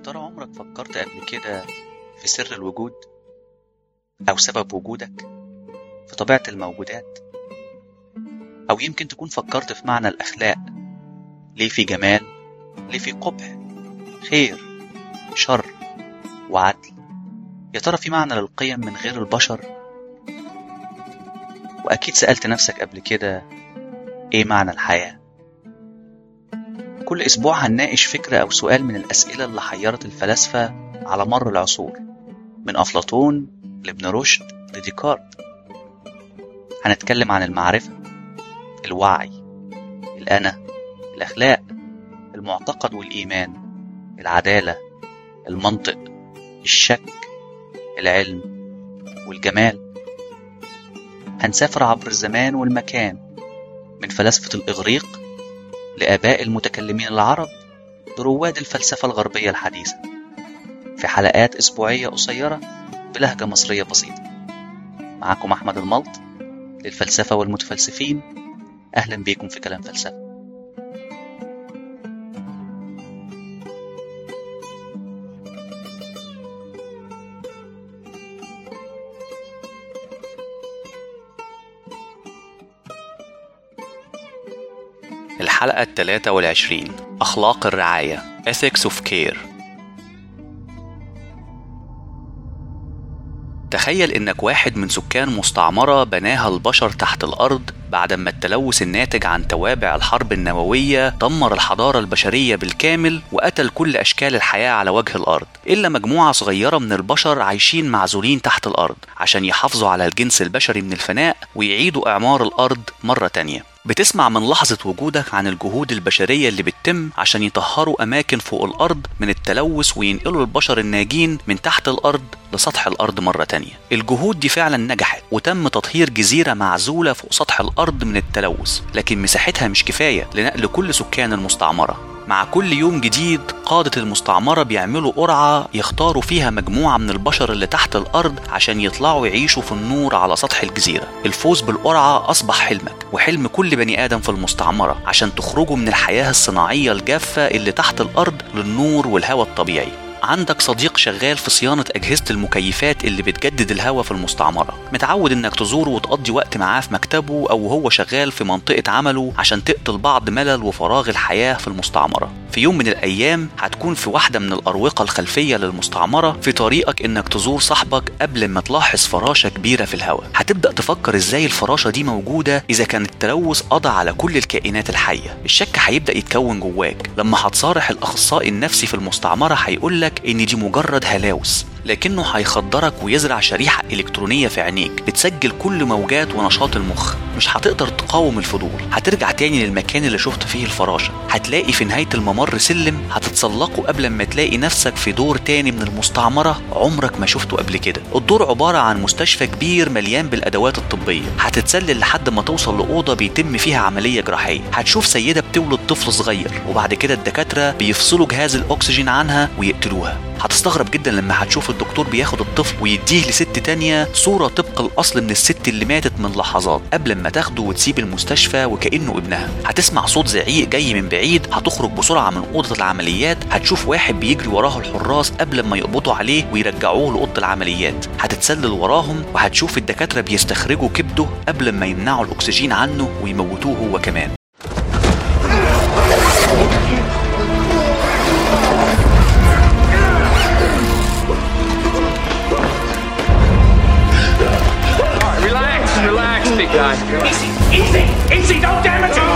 ترى عمرك فكرت قبل كده في سر الوجود أو سبب وجودك في طبيعة الموجودات أو يمكن تكون فكرت في معنى الأخلاق ليه في جمال ليه في قبح خير شر وعدل يا ترى في معنى للقيم من غير البشر وأكيد سألت نفسك قبل كده إيه معنى الحياة كل أسبوع هنناقش فكرة أو سؤال من الأسئلة اللي حيرت الفلاسفة على مر العصور من أفلاطون لابن رشد لديكارت هنتكلم عن المعرفة الوعي الأنا الأخلاق المعتقد والإيمان العدالة المنطق الشك العلم والجمال هنسافر عبر الزمان والمكان من فلاسفة الإغريق لآباء المتكلمين العرب لرواد الفلسفة الغربية الحديثة في حلقات أسبوعية قصيرة بلهجة مصرية بسيطة معكم أحمد الملط للفلسفة والمتفلسفين أهلا بيكم في كلام فلسفة الحلقة الثلاثة والعشرين أخلاق الرعاية Ethics of Care تخيل إنك واحد من سكان مستعمرة بناها البشر تحت الأرض بعدما التلوث الناتج عن توابع الحرب النووية دمر الحضارة البشرية بالكامل وقتل كل أشكال الحياة على وجه الأرض إلا مجموعة صغيرة من البشر عايشين معزولين تحت الأرض عشان يحافظوا على الجنس البشري من الفناء ويعيدوا إعمار الأرض مرة تانية بتسمع من لحظة وجودك عن الجهود البشرية اللي بتتم عشان يطهروا أماكن فوق الأرض من التلوث وينقلوا البشر الناجين من تحت الأرض لسطح الأرض مرة تانية الجهود دي فعلا نجحت وتم تطهير جزيرة معزولة فوق سطح الأرض من التلوث لكن مساحتها مش كفاية لنقل كل سكان المستعمرة مع كل يوم جديد قادة المستعمرة بيعملوا قرعة يختاروا فيها مجموعة من البشر اللي تحت الأرض عشان يطلعوا يعيشوا في النور على سطح الجزيرة الفوز بالقرعة أصبح حلمك وحلم كل بني آدم في المستعمرة عشان تخرجوا من الحياة الصناعية الجافة اللي تحت الأرض للنور والهواء الطبيعي عندك صديق شغال في صيانة أجهزة المكيفات اللي بتجدد الهواء في المستعمرة متعود إنك تزوره وتقضي وقت معاه في مكتبه أو هو شغال في منطقة عمله عشان تقتل بعض ملل وفراغ الحياة في المستعمرة في يوم من الأيام هتكون في واحدة من الأروقة الخلفية للمستعمرة في طريقك إنك تزور صاحبك قبل ما تلاحظ فراشة كبيرة في الهواء هتبدأ تفكر إزاي الفراشة دي موجودة إذا كان التلوث قضى على كل الكائنات الحية الشك هيبدأ يتكون جواك لما هتصارح الأخصائي النفسي في المستعمرة هيقولك إن دي مجرد هلاوس لكنه هيخدرك ويزرع شريحة إلكترونية في عينيك بتسجل كل موجات ونشاط المخ مش هتقدر تقاوم الفضول هترجع تاني للمكان اللي شفت فيه الفراشة هتلاقي في نهاية الممر سلم هتتسلقه قبل ما تلاقي نفسك في دور تاني من المستعمرة عمرك ما شفته قبل كده الدور عبارة عن مستشفى كبير مليان بالأدوات الطبية هتتسلل لحد ما توصل لأوضة بيتم فيها عملية جراحية هتشوف سيدة بتولد طفل صغير وبعد كده الدكاترة بيفصلوا جهاز الأكسجين عنها ويقتلوها هتستغرب جدا لما هتشوف الدكتور بياخد الطفل ويديه لست تانية صورة طبق الأصل من الست اللي ماتت من لحظات قبل ما تاخده وتسيب المستشفى وكأنه ابنها هتسمع صوت زعيق جاي من بعيد هتخرج بسرعة من أوضة العمليات هتشوف واحد بيجري وراه الحراس قبل ما يقبضوا عليه ويرجعوه لأوضة العمليات هتتسلل وراهم وهتشوف الدكاترة بيستخرجوا كبده قبل ما يمنعوا الأكسجين عنه ويموتوه هو كمان Relax, relax, big guy. Easy, easy, easy, don't damage him!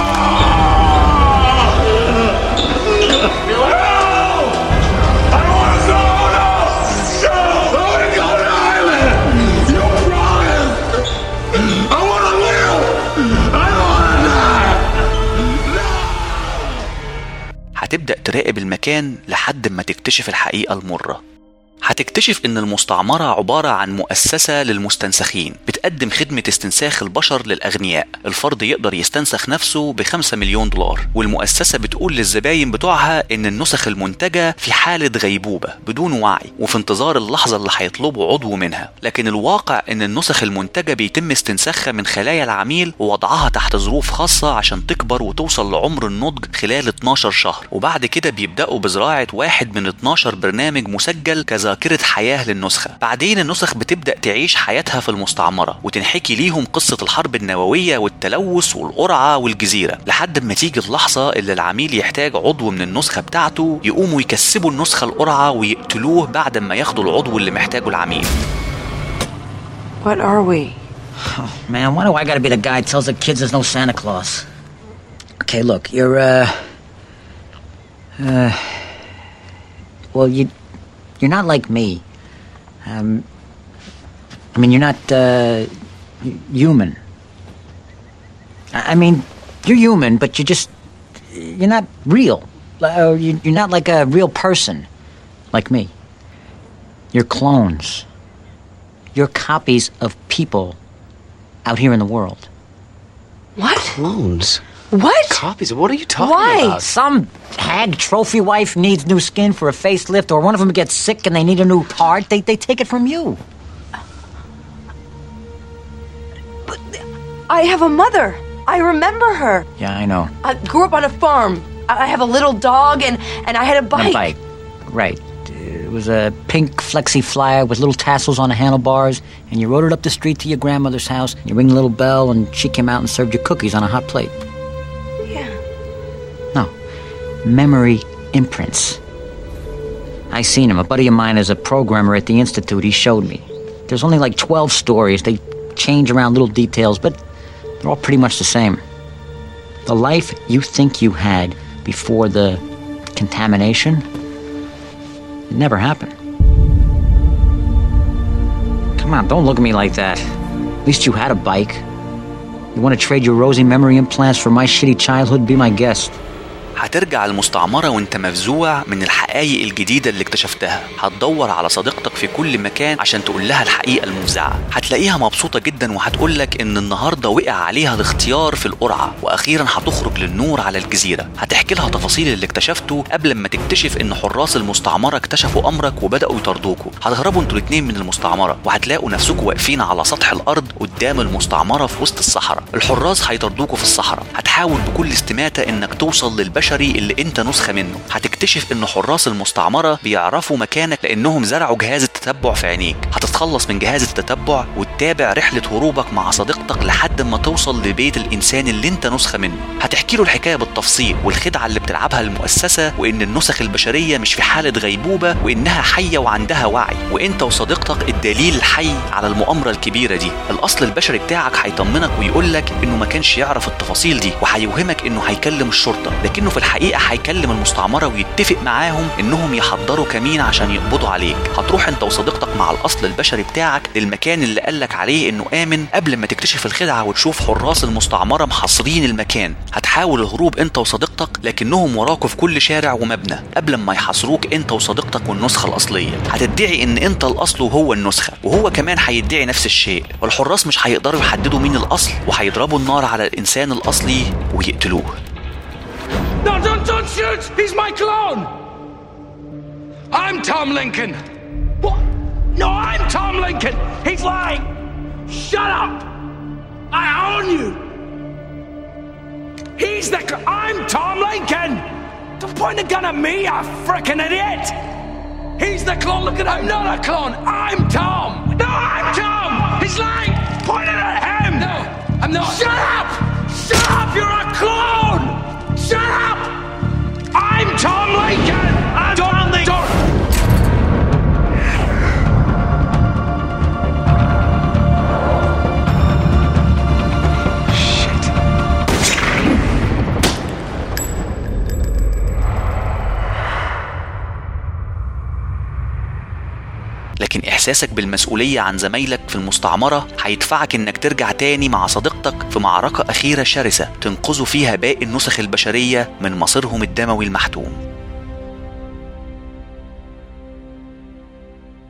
I don't want to go, no! No! I want to go to the island! You promised! I want to live! I don't want to die! هتبدأ تراقب المكان لحد ما تكتشف الحقيقة المرة هتكتشف ان المستعمرة عبارة عن مؤسسة للمستنسخين بتقدم خدمة استنساخ البشر للأغنياء الفرد يقدر يستنسخ نفسه بخمسة مليون دولار والمؤسسة بتقول للزباين بتوعها ان النسخ المنتجة في حالة غيبوبة بدون وعي وفي انتظار اللحظة اللي هيطلبوا عضو منها لكن الواقع ان النسخ المنتجة بيتم استنساخها من خلايا العميل ووضعها تحت ظروف خاصة عشان تكبر وتوصل لعمر النضج خلال 12 شهر وبعد كده بيبدأوا بزراعة واحد من 12 برنامج مسجل كذاكرة حياة للنسخة بعدين النسخ بتبدأ تعيش حياتها في المستعمرة وتنحكي ليهم قصة الحرب النووية والتلوث والقرعة والجزيرة لحد ما تيجي اللحظة اللي العميل يحتاج عضو من النسخة بتاعته يقوموا يكسبوا النسخة القرعة ويقتلوه بعد ما ياخدوا العضو اللي محتاجه العميل What are we? Man, why do I gotta be the guy who tells the kids there's no Santa Claus? Okay, look, you're, uh. Uh. Well, you. You're not like me. Um. I mean, you're not, uh. y- human. I I mean, you're human, but you're just. You're not real. Uh, you- You're not like a real person. Like me. You're clones. You're copies of people out here in the world. What? Clones. What? Copies. What are you talking Why? about? Some hag trophy wife needs new skin for a facelift, or one of them gets sick and they need a new heart. They, they take it from you. I have a mother. I remember her. Yeah, I know. I grew up on a farm. I I have a little dog and, and I had a bike. A bike. Right. It was a pink flexi flyer with little tassels on the handlebars, and you rode it up the street to your grandmother's house. You ring the little bell, and she came out and served you cookies on a hot plate. Yeah. No. Memory imprints. I seen him. A buddy of mine is a programmer at the Institute. He showed me. There's only like 12 stories. They change around little details, but they're all pretty much the same. The life you think you had before the contamination, it never happened. Come on, don't look at me like that. At least you had a bike. You want to trade your rosy memory implants for my shitty childhood? Be my guest. هترجع المستعمرة وانت مفزوع من الحقائق الجديدة اللي اكتشفتها هتدور على صديقتك في كل مكان عشان تقول لها الحقيقة المفزعة هتلاقيها مبسوطة جدا وهتقولك ان النهاردة وقع عليها الاختيار في القرعة واخيرا هتخرج للنور على الجزيرة هتحكي لها تفاصيل اللي اكتشفته قبل ما تكتشف ان حراس المستعمرة اكتشفوا امرك وبدأوا يطاردوكوا هتهربوا انتوا الاتنين من المستعمرة وهتلاقوا نفسكوا واقفين على سطح الارض قدام المستعمرة في وسط الصحراء الحراس هيطاردوكوا في الصحراء هتحاول بكل استماتة انك توصل للبشري اللي انت نسخة منه هتكتشف ان حراس المستعمرة بيعرفوا مكانك لانهم زرعوا جهاز التتبع في عينيك هتتخلص من جهاز التتبع وتتابع رحلة هروبك مع صديقتك لحد ما توصل لبيت الانسان اللي انت نسخة منه هتحكي له الحكاية بالتفصيل والخدعة اللي بتلعبها المؤسسة وان النسخ البشرية مش في حالة غيبوبة وانها حية وعندها وعي وانت وصديقتك الدليل الحي على المؤامرة الكبيرة دي الاصل البشري بتاعك هيطمنك ويقولك انه ما كانش يعرف التفاصيل دي وهيوهمك انه هيكلم الشرطة لكنه في الحقيقة هيكلم المستعمرة ويتفق معاهم انهم يحضروا كمين عشان يقبضوا عليك هتروح انت وصديقتك مع الاصل البشري بتاعك للمكان اللي قالك عليه انه امن قبل ما تكتشف الخدعة وتشوف حراس المستعمرة محاصرين المكان هتحاول الهروب انت وصديقتك لكنهم وراكوا في كل شارع ومبنى قبل ما يحاصروك انت وصديقتك والنسخة الاصلية هتدعي ان انت الاصل وهو النسخة وهو كمان هيدعي نفس الشيء والحراس مش هيقدروا يحددوا مين الاصل وهيضربوا النار على الانسان الاصلي ويقتلوه No, don't, don't shoot! He's my clone! I'm Tom Lincoln! What? No, I'm Tom Lincoln! He's lying! Shut up! I own you! He's the. Cl- I'm Tom Lincoln! Don't point a gun at me, you frickin' idiot! He's the clone. Look at I'm not a clone. I'm Tom. No, I'm Tom. He's lying. Point it at him. No, I'm not. Shut up. Shut up. You're a clone. Shut up. I'm Tom Lincoln. I'm Tom Lincoln. لكن إحساسك بالمسؤولية عن زمايلك في المستعمرة هيدفعك إنك ترجع تاني مع صديقتك في معركة أخيرة شرسة تنقذوا فيها باقي النسخ البشرية من مصيرهم الدموي المحتوم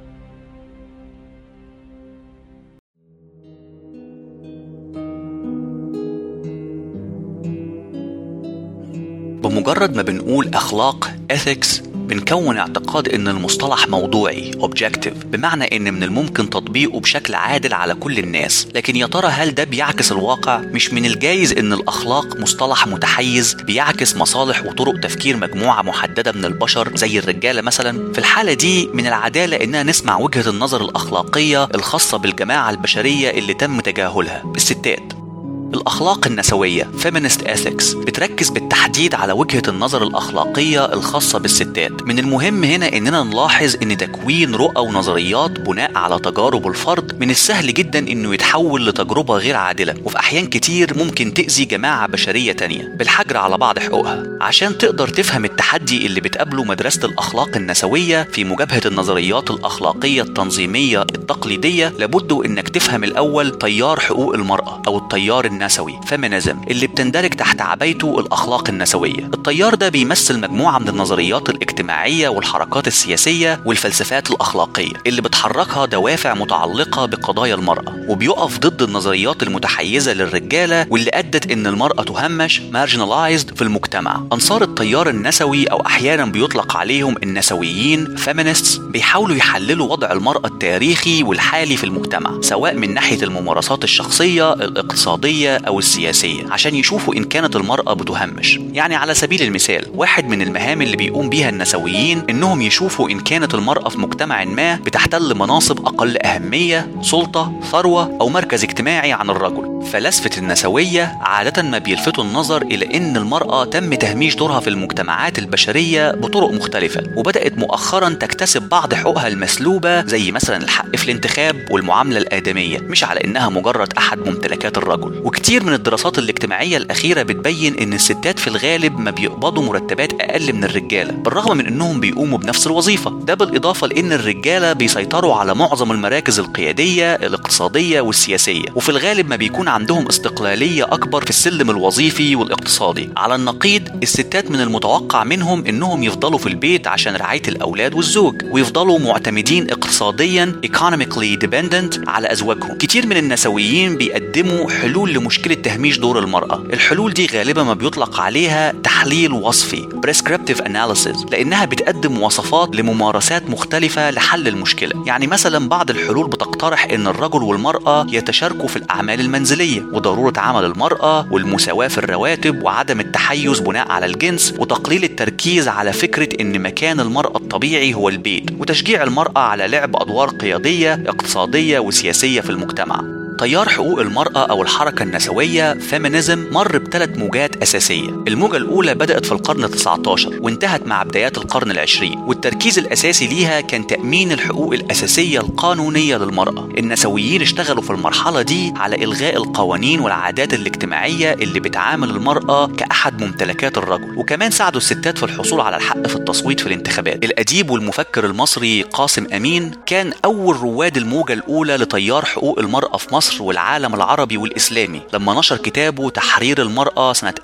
بمجرد ما بنقول أخلاق ethics بنكون اعتقاد ان المصطلح موضوعي objective بمعنى ان من الممكن تطبيقه بشكل عادل على كل الناس لكن يا ترى هل ده بيعكس الواقع مش من الجايز ان الاخلاق مصطلح متحيز بيعكس مصالح وطرق تفكير مجموعه محدده من البشر زي الرجاله مثلا في الحاله دي من العداله اننا نسمع وجهه النظر الاخلاقيه الخاصه بالجماعه البشريه اللي تم تجاهلها الستات الأخلاق النسوية feminist ethics بتركز بالتحديد على وجهة النظر الأخلاقية الخاصة بالستات من المهم هنا إننا نلاحظ إن تكوين رؤى ونظريات بناء على تجارب الفرد من السهل جدا إنه يتحول لتجربة غير عادلة وفي أحيان كتير ممكن تأذي جماعة بشرية تانية بالحجر على بعض حقوقها عشان تقدر تفهم التحدي اللي بتقابله مدرسة الأخلاق النسوية في مجابهة النظريات الأخلاقية التنظيمية التقليدية لابد إنك تفهم الأول تيار حقوق المرأة أو التيار النسوي فيمينيزم اللي بتندرج تحت عبايته الأخلاق النسوية التيار ده بيمثل مجموعة من النظريات الاجتماعية والحركات السياسية والفلسفات الأخلاقية اللي بتحركها دوافع متعلقة بقضايا المرأة وبيقف ضد النظريات المتحيزة للرجالة واللي أدت إن المرأة تهمش marginalized في المجتمع أنصار التيار النسوي أو أحيانا بيطلق عليهم النسويين feminists بيحاولوا يحللوا وضع المرأة التاريخي والحالي في المجتمع سواء من ناحية الممارسات الشخصية الاقتصادية أو السياسية عشان يشوفوا إن كانت المرأة بتهمش يعني على سبيل المثال واحد من المهام اللي بيقوم بيها النسويين إنهم يشوفوا إن كانت المرأة في مجتمع ما بتحتل مناصب أقل أهمية سلطة ثروة أو مركز اجتماعي عن الرجل فلسفة النسوية عادة ما بيلفتوا النظر إلى إن المرأة تم تهميش دورها في المجتمعات البشرية بطرق مختلفة وبدأت مؤخرا تكتسب بعض حقوقها المسلوبة زي مثلا الحق في الانتخاب والمعاملة الآدمية مش على إنها مجرد أحد ممتلكات الرجل وكتير من الدراسات الاجتماعية الأخيرة بتبين إن الستات في الغالب ما بيقبضوا مرتبات أقل من الرجالة بالرغم من إنهم بيقوموا بنفس الوظيفة ده بالإضافة لإن الرجالة بيسيطروا على معظم المراكز القيادية الاقتصادية والسياسية وفي الغالب ما بيكون عندهم استقلالية أكبر في السلم الوظيفي والاقتصادي على النقيض الستات من المتوقع منهم إنهم يفضلوا في البيت عشان رعاية الأولاد والزوج ويفضلوا معتمدين اقتصاديا economically dependent على أزواجهم كتير من النسويين بيقدموا حلول لمشكلة تهميش دور المرأة الحلول دي غالبا ما بيطلق عليها تحليل وصفي prescriptive analysis لأنها بتقدم وصفات لممارسات مختلفة لحل المشكلة يعني مثلا بعض الحلول بتقترح إن الرجل والمرأة يتشاركوا في الأعمال المنزلية وضرورة عمل المرأة والمساواة في الرواتب وعدم التحيز بناء على الجنس وتقليل التركيز على فكرة إن مكان المرأة الطبيعي هو البيت وتشجيع المرأة على لعب أدوار قيادية اقتصادية وسياسية في المجتمع تيار حقوق المرأة أو الحركة النسوية فيمينيزم مر بثلاث موجات أساسية الموجة الأولى بدأت في القرن ال19 وانتهت مع بدايات القرن العشرين والتركيز الأساسي ليها كان تأمين الحقوق الأساسية القانونية للمرأة النسويين اشتغلوا في المرحلة دي على إلغاء القوانين والعادات الاجتماعية اللي بتعامل المرأة كأحد ممتلكات الرجل وكمان ساعدوا الستات في الحصول على الحق في التصويت في الانتخابات الأديب والمفكر المصري قاسم أمين كان أول رواد الموجة الأولى لتيار حقوق المرأة في مصر مصر والعالم العربي والإسلامي لما نشر كتابه تحرير المرأة سنة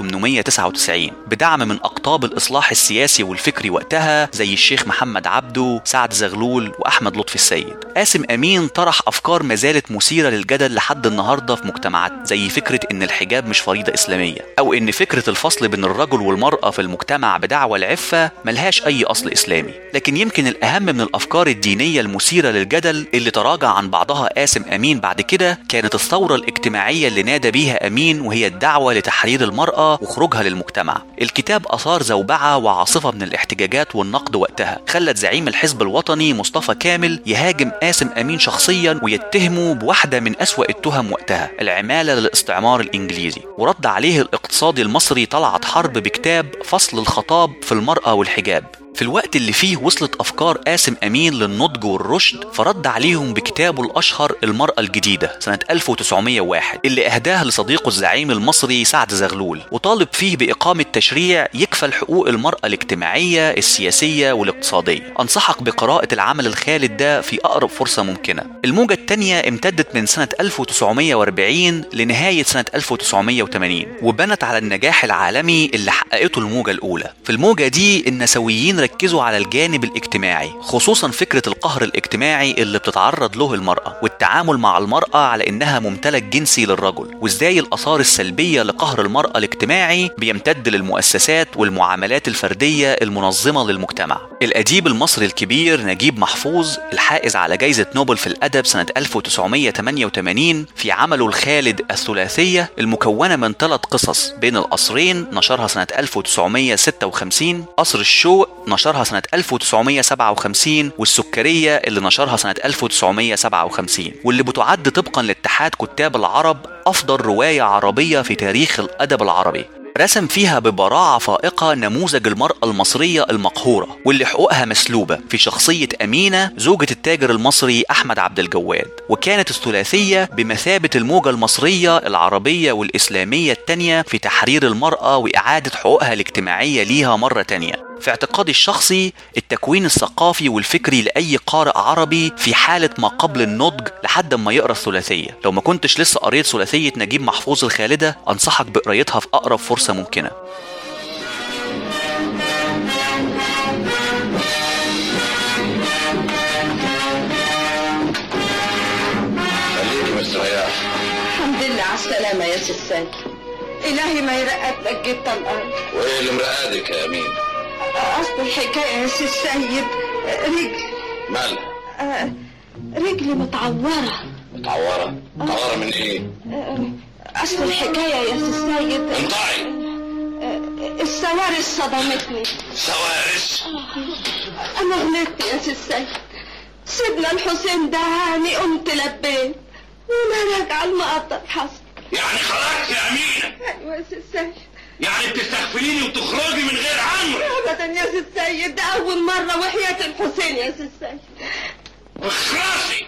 1899 بدعم من أقطاب الإصلاح السياسي والفكري وقتها زي الشيخ محمد عبده سعد زغلول وأحمد لطفي السيد قاسم أمين طرح أفكار ما زالت مثيرة للجدل لحد النهاردة في مجتمعات زي فكرة إن الحجاب مش فريضة إسلامية أو إن فكرة الفصل بين الرجل والمرأة في المجتمع بدعوى العفة ملهاش أي أصل إسلامي لكن يمكن الأهم من الأفكار الدينية المثيرة للجدل اللي تراجع عن بعضها قاسم أمين بعد كده كانت الثورة الاجتماعية اللي نادى بيها أمين وهي الدعوة لتحرير المرأة وخروجها للمجتمع الكتاب أثار زوبعة وعاصفة من الاحتجاجات والنقد وقتها خلت زعيم الحزب الوطني مصطفى كامل يهاجم قاسم أمين شخصيا ويتهمه بواحدة من أسوأ التهم وقتها العمالة للاستعمار الإنجليزي ورد عليه الاقتصادي المصري طلعت حرب بكتاب فصل الخطاب في المرأة والحجاب في الوقت اللي فيه وصلت أفكار قاسم أمين للنضج والرشد فرد عليهم بكتابه الأشهر المرأة الجديدة سنة 1901 اللي أهداه لصديقه الزعيم المصري سعد زغلول وطالب فيه بإقامة تشريع يكفل حقوق المرأة الاجتماعية السياسية والاقتصادية أنصحك بقراءة العمل الخالد ده في أقرب فرصة ممكنة الموجة الثانية امتدت من سنة 1940 لنهاية سنة 1980 وبنت على النجاح العالمي اللي حققته الموجة الأولى في الموجة دي النسويين ركزوا على الجانب الاجتماعي خصوصا فكرة القهر الاجتماعي اللي بتتعرض له المرأة والتعامل مع المرأة على إنها ممتلك جنسي للرجل وإزاي الآثار السلبية لقهر المرأة الاجتماعي بيمتد للمؤسسات والمعاملات الفردية المنظمة للمجتمع الأديب المصري الكبير نجيب محفوظ الحائز على جائزة نوبل في الأدب سنة 1988 في عمله الخالد الثلاثية المكونة من ثلاث قصص بين القصرين نشرها سنة 1956 قصر الشوق نشرها سنة 1957 والسكرية اللي نشرها سنة 1957 واللي بتعد طبقا لاتحاد كتاب العرب أفضل رواية عربية في تاريخ الأدب العربي رسم فيها ببراعة فائقة نموذج المرأة المصرية المقهورة واللي حقوقها مسلوبة في شخصية أمينة زوجة التاجر المصري أحمد عبد الجواد وكانت الثلاثية بمثابة الموجة المصرية العربية والإسلامية التانية في تحرير المرأة وإعادة حقوقها الاجتماعية ليها مرة تانية في اعتقادي الشخصي التكوين الثقافي والفكري لأي قارئ عربي في حالة ما قبل النضج لحد ما يقرأ الثلاثية لو ما كنتش لسه قريت ثلاثية نجيب محفوظ الخالدة أنصحك بقرايتها في أقرب فرصة ممكنة خليكي مستريح الحمد لله على السلامة يا سيد إلهي ما يرقد لك جدا الأرض وايه اللي مرقادك يا امين أصل الحكاية يا سي السيد رجل مالها آه، رجلي متعورة متعوره متعوره من ايه آه، أصل الحكاية يا سي السيد انطعي آه، السوارس صدمتني سوارس أنا غلطت يا سي السيد سيدنا الحسين دعاني قمت لبيت وأنا راجعة المقطع حصل يعني خرجت يا امينه أيوة يا سي السيد يعني بتستغفليني وتخرجي من غير امر أبدا يا سي السيد ده أول مرة وحياة الحسين يا سي السيد اخرسي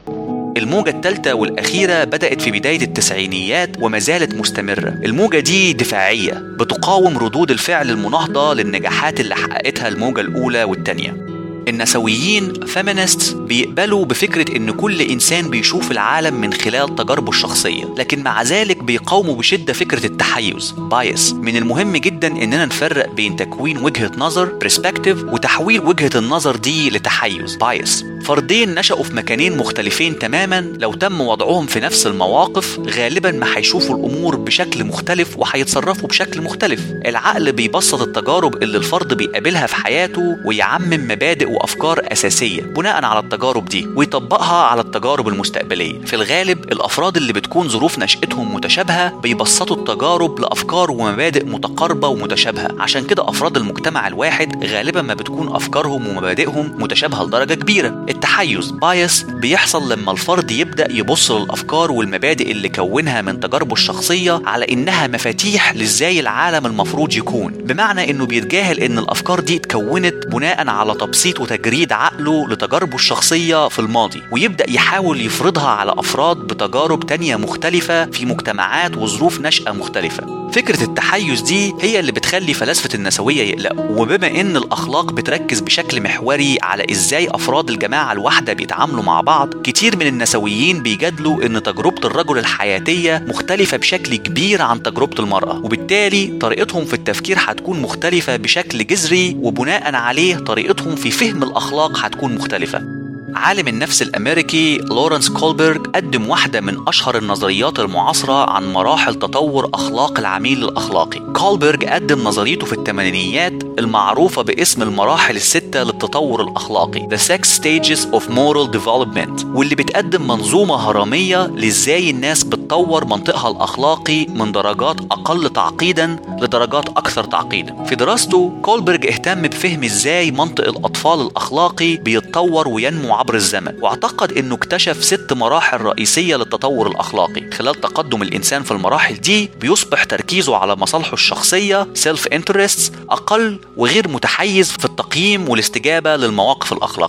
الموجة الثالثة والأخيرة بدأت في بداية التسعينيات وما زالت مستمرة الموجة دي دفاعية بتقاوم ردود الفعل المناهضة للنجاحات اللي حققتها الموجة الأولى والتانية النسويين فيمينيست بيقبلوا بفكرة إن كل إنسان بيشوف العالم من خلال تجاربه الشخصية لكن مع ذلك بيقاوموا بشدة فكرة التحيز بايس من المهم جدا إننا نفرق بين تكوين وجهة نظر perspective وتحويل وجهة النظر دي لتحيز بايس فردين نشأوا في مكانين مختلفين تماما لو تم وضعهم في نفس المواقف غالبا ما هيشوفوا الأمور بشكل مختلف وهيتصرفوا بشكل مختلف العقل بيبسط التجارب اللي الفرد بيقابلها في حياته ويعمم مبادئ وأفكار أساسية بناء على التجارب دي ويطبقها على التجارب المستقبلية في الغالب الأفراد اللي بتكون ظروف نشأتهم متشابهة بيبسطوا التجارب لأفكار ومبادئ متقاربة ومتشابهة عشان كده أفراد المجتمع الواحد غالبا ما بتكون أفكارهم ومبادئهم متشابهة لدرجة كبيرة التحيز بايس بيحصل لما الفرد يبدأ يبص للأفكار والمبادئ اللي كونها من تجاربه الشخصية على إنها مفاتيح لإزاي العالم المفروض يكون بمعنى إنه بيتجاهل إن الأفكار دي اتكونت بناء على تبسيط وتجريد عقله لتجاربه الشخصية في الماضي ويبدأ يحاول يفرضها على أفراد بتجارب تانية مختلفة في مجتمعات وظروف نشأة مختلفة فكرة التحيز دي هي اللي بتخلي فلاسفة النسوية يقلقوا وبما إن الأخلاق بتركز بشكل محوري على إزاي أفراد الجماعة الواحدة بيتعاملوا مع بعض كتير من النسويين بيجادلوا إن تجربة الرجل الحياتية مختلفة بشكل كبير عن تجربة المرأة وبالتالي طريقتهم في التفكير هتكون مختلفة بشكل جذري وبناء عليه طريقتهم في فهم الأخلاق هتكون مختلفة عالم النفس الأمريكي لورنس كولبرغ قدم واحدة من أشهر النظريات المعاصرة عن مراحل تطور أخلاق العميل الأخلاقي كولبرغ قدم نظريته في الثمانينيات المعروفة باسم المراحل الستة للتطور الأخلاقي The Six Stages of Moral Development واللي بتقدم منظومة هرمية لإزاي الناس بتطور منطقها الأخلاقي من درجات أقل تعقيدا لدرجات أكثر تعقيدا في دراسته كولبرغ اهتم بفهم إزاي منطق الأطفال الأخلاقي بيتطور وينمو عبر الزمن واعتقد انه اكتشف ست مراحل رئيسية للتطور الاخلاقي خلال تقدم الانسان في المراحل دي بيصبح تركيزه على مصالحه الشخصية سيلف انترستس اقل وغير متحيز في التقييم والاستجابة للمواقف الاخلاقية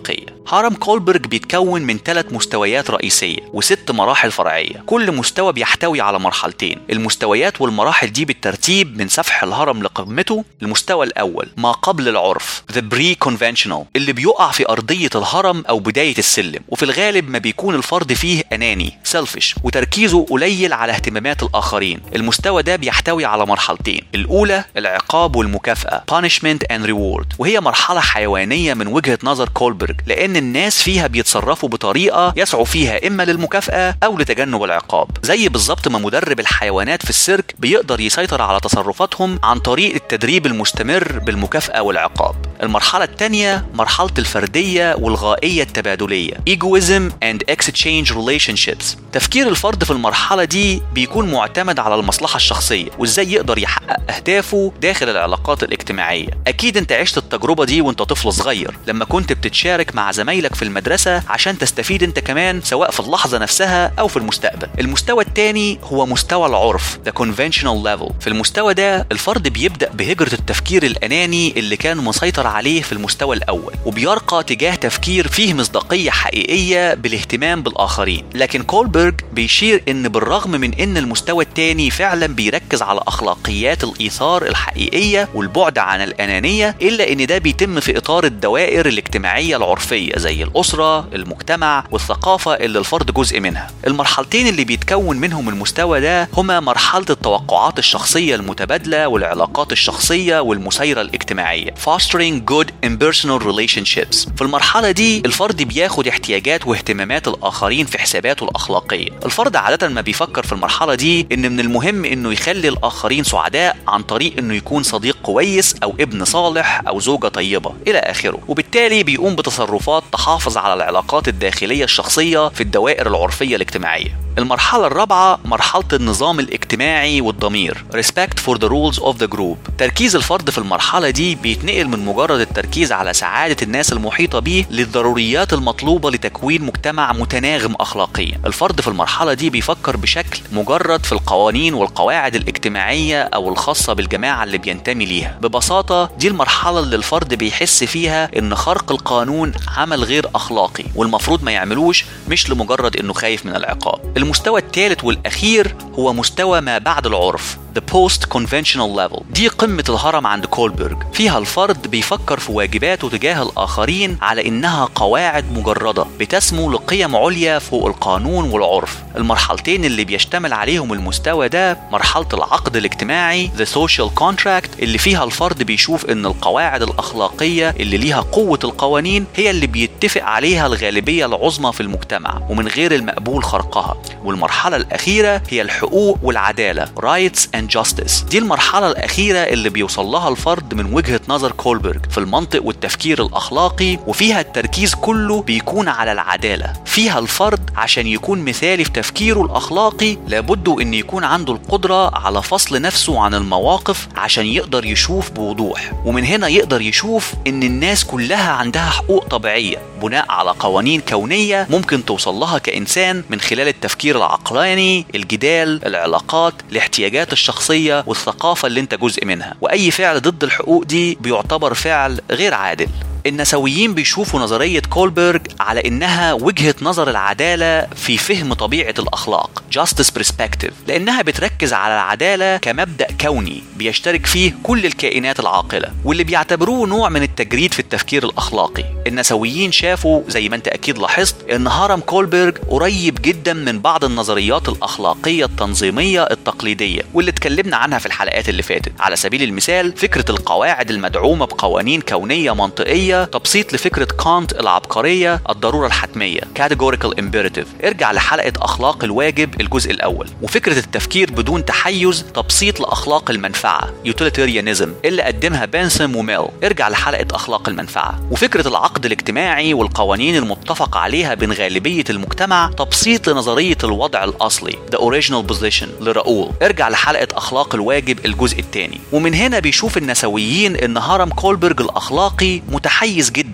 هرم كولبرج بيتكون من ثلاث مستويات رئيسية وست مراحل فرعية كل مستوى بيحتوي على مرحلتين المستويات والمراحل دي بالترتيب من سفح الهرم لقمته المستوى الأول ما قبل العرف The Pre-Conventional اللي بيقع في أرضية الهرم أو بداية السلم وفي الغالب ما بيكون الفرد فيه أناني سيلفش وتركيزه قليل على اهتمامات الآخرين المستوى ده بيحتوي على مرحلتين الأولى العقاب والمكافأة Punishment and Reward وهي مرحلة حيوانية من وجهة نظر كولبرج لأن الناس فيها بيتصرفوا بطريقة يسعوا فيها إما للمكافأة أو لتجنب العقاب زي بالظبط ما مدرب الحيوانات في السيرك بيقدر يسيطر على تصرفاتهم عن طريق التدريب المستمر بالمكافأة والعقاب المرحلة الثانية مرحلة الفردية والغائية التبادلية Egoism and Exchange Relationships تفكير الفرد في المرحلة دي بيكون معتمد على المصلحة الشخصية وإزاي يقدر يحقق أهدافه داخل العلاقات الاجتماعية أكيد أنت عشت التجربة دي وأنت طفل صغير لما كنت بتتشارك مع زمايلك في المدرسة عشان تستفيد أنت كمان سواء في اللحظة نفسها أو في المستقبل المستوى الثاني هو مستوى العرف The Conventional Level في المستوى ده الفرد بيبدأ بهجرة التفكير الأناني اللي كان مسيطر عليه في المستوى الأول وبيرقى تجاه تفكير فيه مصداقية حقيقية بالاهتمام بالآخرين لكن كولبرج بيشير إن بالرغم من إن المستوى الثاني فعلا بيركز على أخلاقيات الإيثار الحقيقية والبعد عن الأنانية إلا إن ده بيتم في إطار الدوائر الاجتماعية العرفية زي الأسرة المجتمع والثقافة اللي الفرد جزء منها المرحلتين اللي بيتكون منهم المستوى ده هما مرحلة التوقعات الشخصية المتبادلة والعلاقات الشخصية والمسايرة الاجتماعية Fostering Good Impersonal Relationships في المرحلة دي الفرد بياخد احتياجات واهتمامات الآخرين في حساباته الأخلاقية الفرد عادة ما بيفكر في المرحلة دي إن من المهم إنه يخلي الآخرين سعداء عن طريق إنه يكون صديق كويس أو ابن صالح أو زوجة طيبة إلى آخره وبالتالي بيقوم بتصرفات تحافظ على العلاقات الداخلية الشخصية في الدوائر العرفية الاجتماعية المرحلة الرابعة مرحلة النظام الاجتماعي والضمير Respect for the rules of the group تركيز الفرد في المرحلة دي بيتنقل من مجرد التركيز على سعادة الناس المحيطة بيه للضروريات المطلوبة لتكوين مجتمع متناغم أخلاقيا الفرد في المرحلة دي بيفكر بشكل مجرد في القوانين والقواعد الاجتماعية أو الخاصة بالجماعة اللي بينتمي ليها ببساطة دي المرحلة اللي الفرد بيحس فيها إن خرق القانون عمل غير أخلاقي والمفروض ما يعملوش مش لمجرد إنه خايف من العقاب المستوى الثالث والأخير هو مستوى ما بعد العرف The Post Conventional Level دي قمة الهرم عند كولبرج فيها الفرد بيفكر في واجباته تجاه الآخرين على إنها قواعد مجردة بتسمو لقيم عليا فوق القانون والعرف المرحلتين اللي بيشتمل عليهم المستوى ده مرحلة العقد الاجتماعي The Social Contract اللي فيها الفرد بيشوف إن القواعد الأخلاقية اللي ليها قوة القوانين هي اللي بيتفق عليها الغالبية العظمى في المجتمع ومن غير المقبول خرقها والمرحلة الأخيرة هي الحقوق والعدالة Rights and Justice دي المرحلة الأخيرة اللي بيوصل لها الفرد من وجهة نظر كولبرج في المنطق والتفكير الأخلاقي وفيها التركيز كله بيكون على العدالة فيها الفرد عشان يكون مثالي في تفكيره الأخلاقي لابد أن يكون عنده القدرة على فصل نفسه عن المواقف عشان يقدر يشوف بوضوح ومن هنا يقدر يشوف أن الناس كلها عندها حقوق طبيعية بناء على قوانين كونية ممكن توصل لها كإنسان من خلال التفكير العقلاني الجدال العلاقات الاحتياجات الشخصية والثقافة اللي انت جزء منها وأي فعل ضد الحقوق دي بيعتبر فعل غير عادل النسويين بيشوفوا نظرية كولبرج على إنها وجهة نظر العدالة في فهم طبيعة الأخلاق Justice Perspective لأنها بتركز على العدالة كمبدأ كوني بيشترك فيه كل الكائنات العاقلة واللي بيعتبروه نوع من التجريد في التفكير الأخلاقي النسويين شافوا زي ما أنت أكيد لاحظت إن هرم كولبرج قريب جدا من بعض النظريات الأخلاقية التنظيمية التقليدية واللي اتكلمنا عنها في الحلقات اللي فاتت على سبيل المثال فكرة القواعد المدعومة بقوانين كونية منطقية تبسيط لفكرة كانت العبقرية الضرورة الحتمية categorical imperative ارجع لحلقة أخلاق الواجب الجزء الأول وفكرة التفكير بدون تحيز تبسيط لأخلاق المنفعة utilitarianism اللي قدمها بنسم وميل ارجع لحلقة أخلاق المنفعة وفكرة العقد الاجتماعي والقوانين المتفق عليها بين غالبية المجتمع تبسيط لنظرية الوضع الأصلي the original position لراؤول ارجع لحلقة أخلاق الواجب الجزء الثاني ومن هنا بيشوف النسويين إن هرم كولبرج الأخلاقي متحيز جدا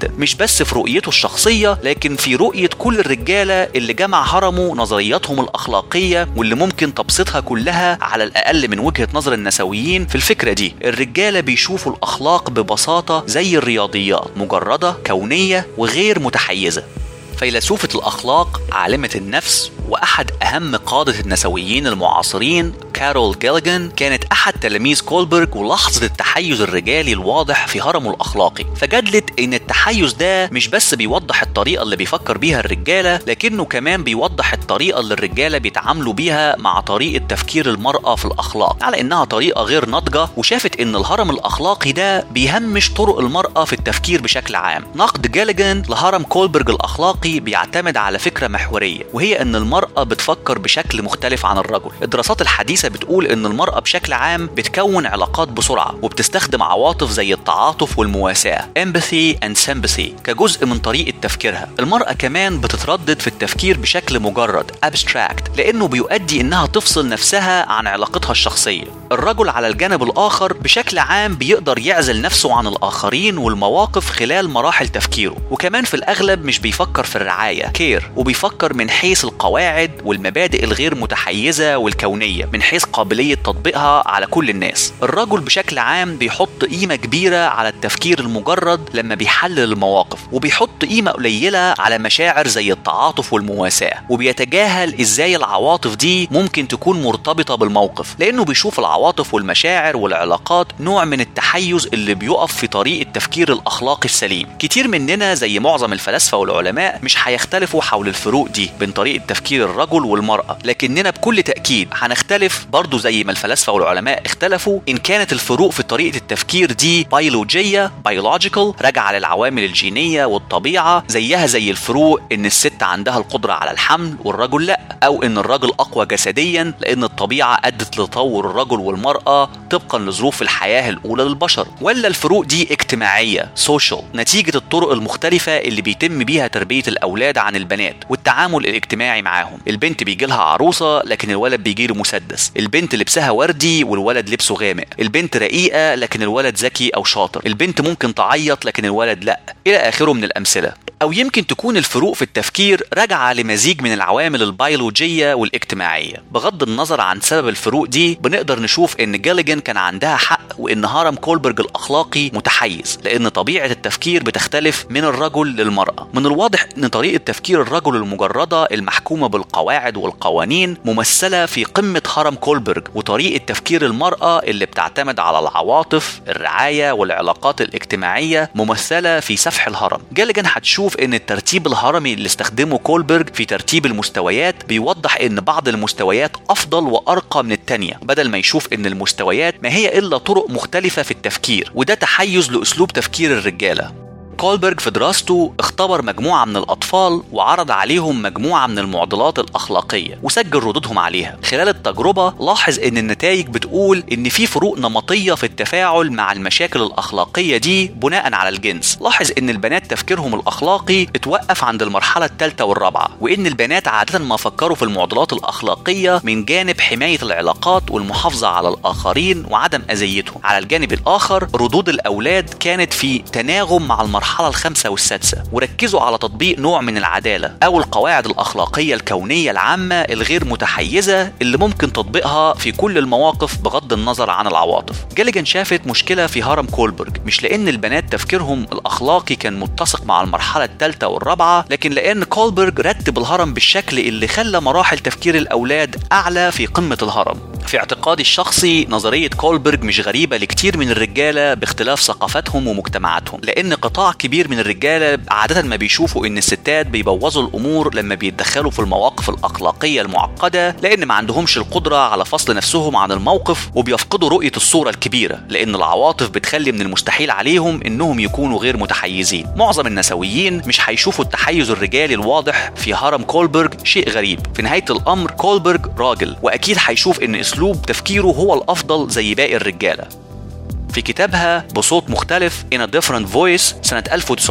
جدا مش بس في رؤيته الشخصية لكن في رؤية كل الرجالة اللي جمع هرمه نظرياتهم الأخلاقية واللي ممكن تبسيطها كلها على الأقل من وجهة نظر النسويين في الفكرة دي الرجالة بيشوفوا الأخلاق ببساطة زي الرياضيات مجردة كونية وغير متحيزة فيلسوفة الأخلاق عالمة النفس وأحد أهم قادة النسويين المعاصرين كارول جيليجان كانت أحد تلاميذ كولبرج ولاحظت التحيز الرجالي الواضح في هرمه الأخلاقي فجدلت إن التحيز ده مش بس بيوضح الطريقة اللي بيفكر بيها الرجالة لكنه كمان بيوضح الطريقة اللي الرجالة بيتعاملوا بيها مع طريقة تفكير المرأة في الأخلاق على إنها طريقة غير ناضجة وشافت إن الهرم الأخلاقي ده بيهمش طرق المرأة في التفكير بشكل عام نقد جيليجان لهرم كولبرج الأخلاقي بيعتمد على فكرة محورية وهي إن المرأة بتفكر بشكل مختلف عن الرجل الدراسات الحديثة بتقول إن المرأة بشكل عام بتكون علاقات بسرعة وبتستخدم عواطف زي التعاطف والمواساة empathy and sympathy كجزء من طريقة تفكيرها المرأة كمان بتتردد في التفكير بشكل مجرد abstract لأنه بيؤدي إنها تفصل نفسها عن علاقتها الشخصية الرجل على الجانب الآخر بشكل عام بيقدر يعزل نفسه عن الآخرين والمواقف خلال مراحل تفكيره وكمان في الأغلب مش بيفكر في الرعاية كير وبيفكر من حيث القواعد والمبادئ الغير متحيزة والكونية من حيث قابلية تطبيقها على كل الناس الرجل بشكل عام بيحط قيمة كبيرة على التفكير المجرد لما بيحلل المواقف وبيحط قيمة قليلة على مشاعر زي التعاطف والمواساة وبيتجاهل ازاي العواطف دي ممكن تكون مرتبطة بالموقف لانه بيشوف العواطف والمشاعر والعلاقات نوع من التحيز اللي بيقف في طريق التفكير الاخلاقي السليم كتير مننا زي معظم الفلاسفة والعلماء مش هيختلفوا حول الفروق دي بين طريقة تفكير الرجل والمرأة لكننا بكل تأكيد هنختلف برضو زي ما الفلاسفة والعلماء اختلفوا إن كانت الفروق في طريقة التفكير دي بيولوجية biological راجعة للعوامل الجينية والطبيعة زيها زي الفروق إن الست عندها القدرة على الحمل والرجل لأ أو إن الرجل أقوى جسديا لأن الطبيعة أدت لتطور الرجل والمرأة طبقا لظروف الحياة الأولى للبشر ولا الفروق دي اجتماعية social نتيجة الطرق المختلفة اللي بيتم بيها تربية الأولاد عن البنات والتعامل الاجتماعي معاهم البنت بيجي لها عروسة لكن الولد بيجي له مسدس البنت لبسها وردي والولد لبسه غامق البنت رقيقة لكن الولد ذكي أو شاطر البنت ممكن تعيط لكن الولد لا إلى آخره من الأمثلة أو يمكن تكون الفروق في التفكير راجعة لمزيج من العوامل البيولوجية والاجتماعية بغض النظر عن سبب الفروق دي بنقدر نشوف إن جاليجان كان عندها حق وإن هرم كولبرج الأخلاقي متحيز لأن طبيعة التفكير بتختلف من الرجل للمرأة من الواضح إن طريقة تفكير الرجل المجردة المحكومة بالقواعد والقوانين ممثلة في قمة هرم كولبرج وطريقة تفكير المرأة اللي بتعتمد على العواطف الرعاية والعلاقات الاجتماعية ممثلة في سفح الهرم جاليجان هتشوف ان الترتيب الهرمي اللي استخدمه كولبرج في ترتيب المستويات بيوضح ان بعض المستويات افضل وارقى من التانية بدل ما يشوف ان المستويات ما هي الا طرق مختلفة في التفكير وده تحيز لاسلوب تفكير الرجالة كولبرج في دراسته اختبر مجموعة من الأطفال وعرض عليهم مجموعة من المعضلات الأخلاقية وسجل ردودهم عليها خلال التجربة لاحظ إن النتائج بتقول إن في فروق نمطية في التفاعل مع المشاكل الأخلاقية دي بناء على الجنس لاحظ إن البنات تفكيرهم الأخلاقي اتوقف عند المرحلة الثالثة والرابعة وإن البنات عادة ما فكروا في المعضلات الأخلاقية من جانب حماية العلاقات والمحافظة على الآخرين وعدم أذيتهم على الجانب الآخر ردود الأولاد كانت في تناغم مع المرحلة المرحلة الخامسة والسادسة وركزوا على تطبيق نوع من العدالة أو القواعد الأخلاقية الكونية العامة الغير متحيزة اللي ممكن تطبيقها في كل المواقف بغض النظر عن العواطف جاليجان شافت مشكلة في هرم كولبرج مش لأن البنات تفكيرهم الأخلاقي كان متسق مع المرحلة الثالثة والرابعة لكن لأن كولبرج رتب الهرم بالشكل اللي خلى مراحل تفكير الأولاد أعلى في قمة الهرم في اعتقادي الشخصي نظرية كولبرج مش غريبة لكتير من الرجالة باختلاف ثقافتهم ومجتمعاتهم لأن قطاع كبير من الرجالة عادة ما بيشوفوا إن الستات بيبوظوا الأمور لما بيتدخلوا في المواقف الأخلاقية المعقدة لأن ما عندهمش القدرة على فصل نفسهم عن الموقف وبيفقدوا رؤية الصورة الكبيرة لأن العواطف بتخلي من المستحيل عليهم إنهم يكونوا غير متحيزين معظم النسويين مش هيشوفوا التحيز الرجالي الواضح في هرم كولبرج شيء غريب في نهاية الأمر كولبرج راجل وأكيد هيشوف إن أسلوب تفكيره هو الأفضل زي باقي الرجالة في كتابها بصوت مختلف In a Different Voice سنة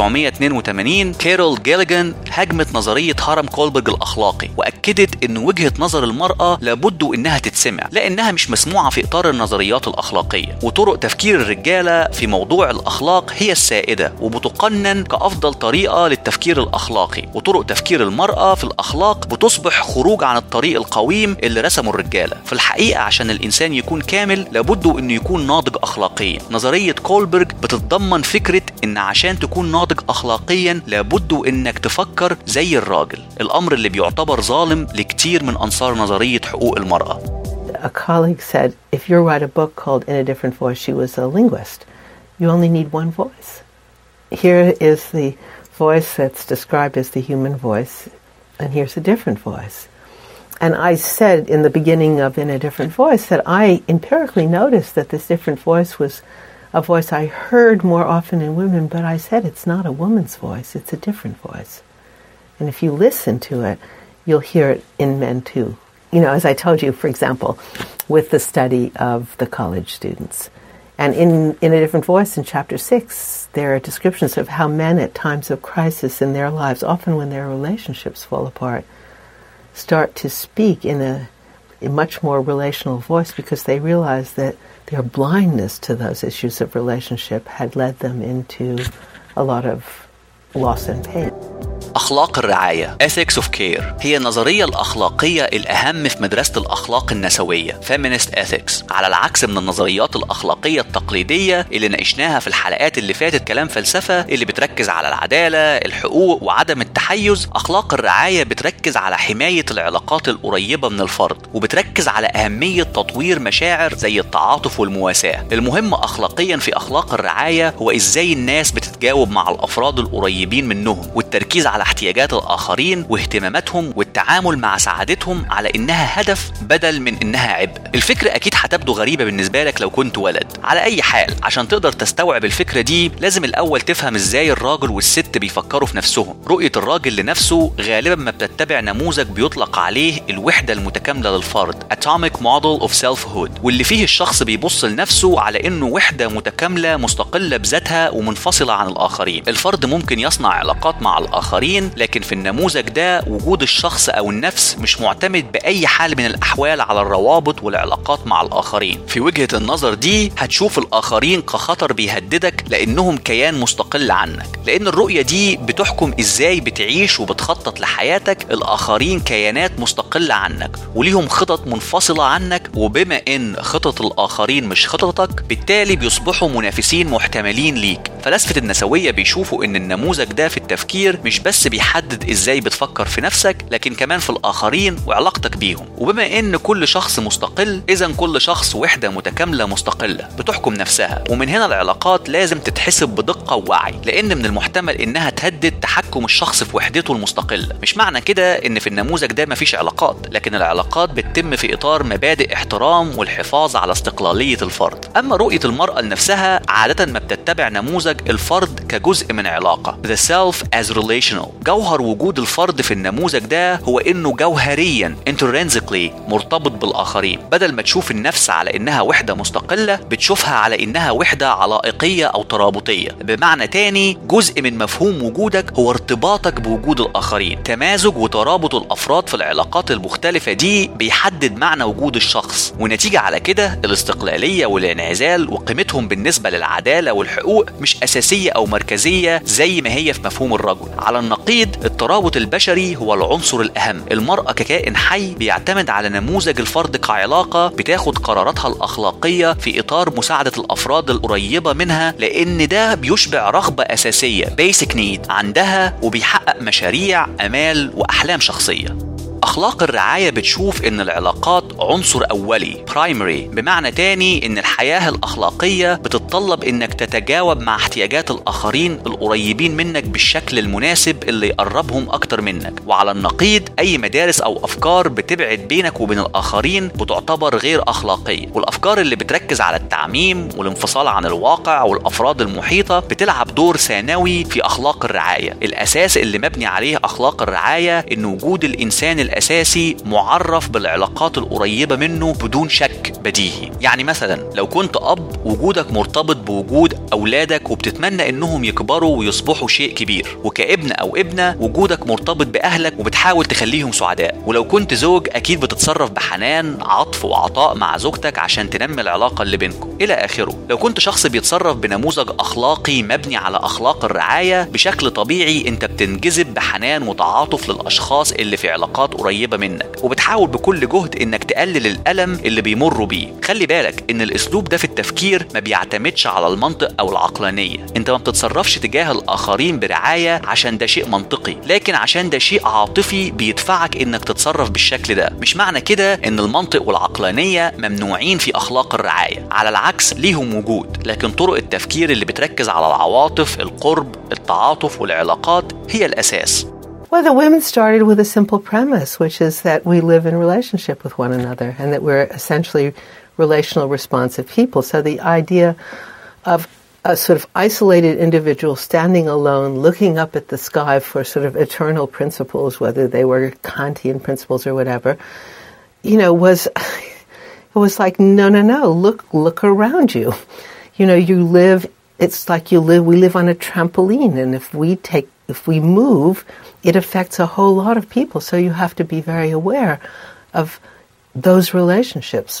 1982 كيرول جيليجان هاجمت نظرية هرم كولبرج الأخلاقي وأكدت إن وجهة نظر المرأة لابد إنها تتسمع لأنها مش مسموعة في إطار النظريات الأخلاقية وطرق تفكير الرجالة في موضوع الأخلاق هي السائدة وبتقنن كأفضل طريقة للتفكير الأخلاقي وطرق تفكير المرأة في الأخلاق بتصبح خروج عن الطريق القويم اللي رسمه الرجالة في الحقيقة عشان الإنسان يكون كامل لابد إنه يكون ناضج أخلاقيا نظرية كولبرج بتتضمن فكرة إن عشان تكون ناضج أخلاقيا لابد إنك تفكر زي الراجل الأمر اللي بيعتبر ظالم لكتير من أنصار نظرية حقوق المرأة A colleague said, if you write a book called In a Different Voice, she was a linguist. You only need one voice. Here is the voice that's described as the human voice, and here's a different voice. And I said in the beginning of In a Different Voice that I empirically noticed that this different voice was a voice I heard more often in women, but I said it's not a woman's voice, it's a different voice. And if you listen to it, you'll hear it in men too. You know, as I told you, for example, with the study of the college students. And in, in A Different Voice in chapter six, there are descriptions of how men at times of crisis in their lives, often when their relationships fall apart, start to speak in a, a much more relational voice because they realize that their blindness to those issues of relationship had led them into a lot of loss and pain. أخلاق الرعاية Ethics of Care هي النظرية الأخلاقية الأهم في مدرسة الأخلاق النسوية Feminist Ethics على العكس من النظريات الأخلاقية التقليدية اللي ناقشناها في الحلقات اللي فاتت كلام فلسفة اللي بتركز على العدالة الحقوق وعدم التحيز أخلاق الرعاية بتركز على حماية العلاقات القريبة من الفرد وبتركز على أهمية تطوير مشاعر زي التعاطف والمواساة المهم أخلاقيا في أخلاق الرعاية هو إزاي الناس بتتجاوب مع الأفراد القريبين منهم والتركيز على احتياجات الآخرين واهتماماتهم والتعامل مع سعادتهم على إنها هدف بدل من إنها عبء الفكرة أكيد هتبدو غريبة بالنسبة لك لو كنت ولد على أي حال عشان تقدر تستوعب الفكرة دي لازم الأول تفهم إزاي الراجل والست بيفكروا في نفسهم رؤية الراجل لنفسه غالبا ما بتتبع نموذج بيطلق عليه الوحدة المتكاملة للفرد Atomic Model of Selfhood واللي فيه الشخص بيبص لنفسه على إنه وحدة متكاملة مستقلة بذاتها ومنفصلة عن الآخرين الفرد ممكن يصنع علاقات مع الآخرين لكن في النموذج ده وجود الشخص أو النفس مش معتمد بأي حال من الأحوال على الروابط والعلاقات مع الآخرين في وجهة النظر دي هتشوف الآخرين كخطر بيهددك لأنهم كيان مستقل عنك لأن الرؤية دي بتحكم إزاي بتعيش وبتخطط لحياتك الآخرين كيانات مستقلة عنك وليهم خطط منفصلة عنك وبما إن خطط الآخرين مش خططك بالتالي بيصبحوا منافسين محتملين ليك فلسفة النسوية بيشوفوا إن النموذج ده في التفكير مش بس بيحدد إزاي بتفكر في نفسك لكن كمان في الآخرين وعلاقتك بيهم وبما إن كل شخص مستقل إذا كل شخص وحدة متكاملة مستقلة بتحكم نفسها ومن هنا العلاقات لازم تتحسب بدقة ووعي لأن من المحتمل إنها تهدد تحكم الشخص في وحدته المستقلة مش معنى كده إن في النموذج ده مفيش علاقات لكن العلاقات بتتم في إطار مبادئ احترام والحفاظ على استقلالية الفرد أما رؤية المرأة لنفسها عادة ما بتتبع نموذج الفرد كجزء من علاقة The self as relational جوهر وجود الفرد في النموذج ده هو إنه جوهريا intrinsically مرتبط بالآخرين بدل ما تشوف النفس على إنها وحدة مستقلة بتشوفها على إنها وحدة علائقية أو ترابطية بمعنى تاني جزء من مفهوم وجودك هو ارتباطك بوجود الآخرين تمازج وترابط الأفراد في العلاقات المختلفة دي بيحدد معنى وجود الشخص ونتيجة على كده الاستقلالية والانعزال وقيمتهم بالنسبة للعدالة والحقوق مش أساسية أو مركزية زي ما هي في مفهوم الرجل على النقيض الترابط البشري هو العنصر الأهم المرأة ككائن حي بيعتمد على نموذج الفرد كعلاقة بتاخد قراراتها الأخلاقية في إطار مساعدة الأفراد القريبة منها لأن ده بيشبع رغبة أساسية basic need عندها وبيحقق مشاريع أمال وأحلام شخصية أخلاق الرعاية بتشوف إن العلاقات عنصر أولي primary بمعنى تاني إن الحياة الأخلاقية بتتطلب إنك تتجاوب مع احتياجات الآخرين القريبين منك بالشكل المناسب اللي يقربهم أكتر منك وعلى النقيض أي مدارس أو أفكار بتبعد بينك وبين الآخرين بتعتبر غير أخلاقية والأفكار اللي بتركز على التعميم والانفصال عن الواقع والأفراد المحيطة بتلعب دور ثانوي في أخلاق الرعاية الأساس اللي مبني عليه أخلاق الرعاية إن وجود الإنسان الأساسي معرف بالعلاقات القريبة منه بدون شك بديهي يعني مثلا لو كنت أب وجودك مرتبط بوجود أولادك وبتتمنى إنهم يكبروا ويصبحوا شيء كبير وكابن أو ابنة وجودك مرتبط بأهلك وبتحاول تخليهم سعداء ولو كنت زوج أكيد بتتصرف بحنان عطف وعطاء مع زوجتك عشان تنمي العلاقة اللي بينكم إلى آخره لو كنت شخص بيتصرف بنموذج أخلاقي مبني على أخلاق الرعاية بشكل طبيعي أنت بتنجذب بحنان وتعاطف للأشخاص اللي في علاقات قريبة منك وبتحاول بكل جهد إنك تقلل الألم اللي بيمروا بيه خلي بالك إن الأسلوب ده في التفكير ما بيعتمدش على المنطق أو العقلانية أنت ما بتتصرفش تجاه الآخرين برعاية عشان ده شيء منطقي لكن عشان ده شيء عاطفي بيدفعك إنك تتصرف بالشكل ده مش معنى كده إن المنطق والعقلانية ممنوعين في أخلاق الرعاية على العكس ليهم وجود لكن طرق التفكير اللي بتركز على العواطف القرب التعاطف والعلاقات هي الأساس Well, the women started with a simple premise, which is that we live in relationship with one another and that we're essentially relational responsive people. So the idea of a sort of isolated individual standing alone, looking up at the sky for sort of eternal principles, whether they were Kantian principles or whatever, you know, was it was like no, no, no. Look, look around you. You know, you live. It's like you live. We live on a trampoline, and if we take, if we move, it affects a whole lot of people. So you have to be very aware of those relationships.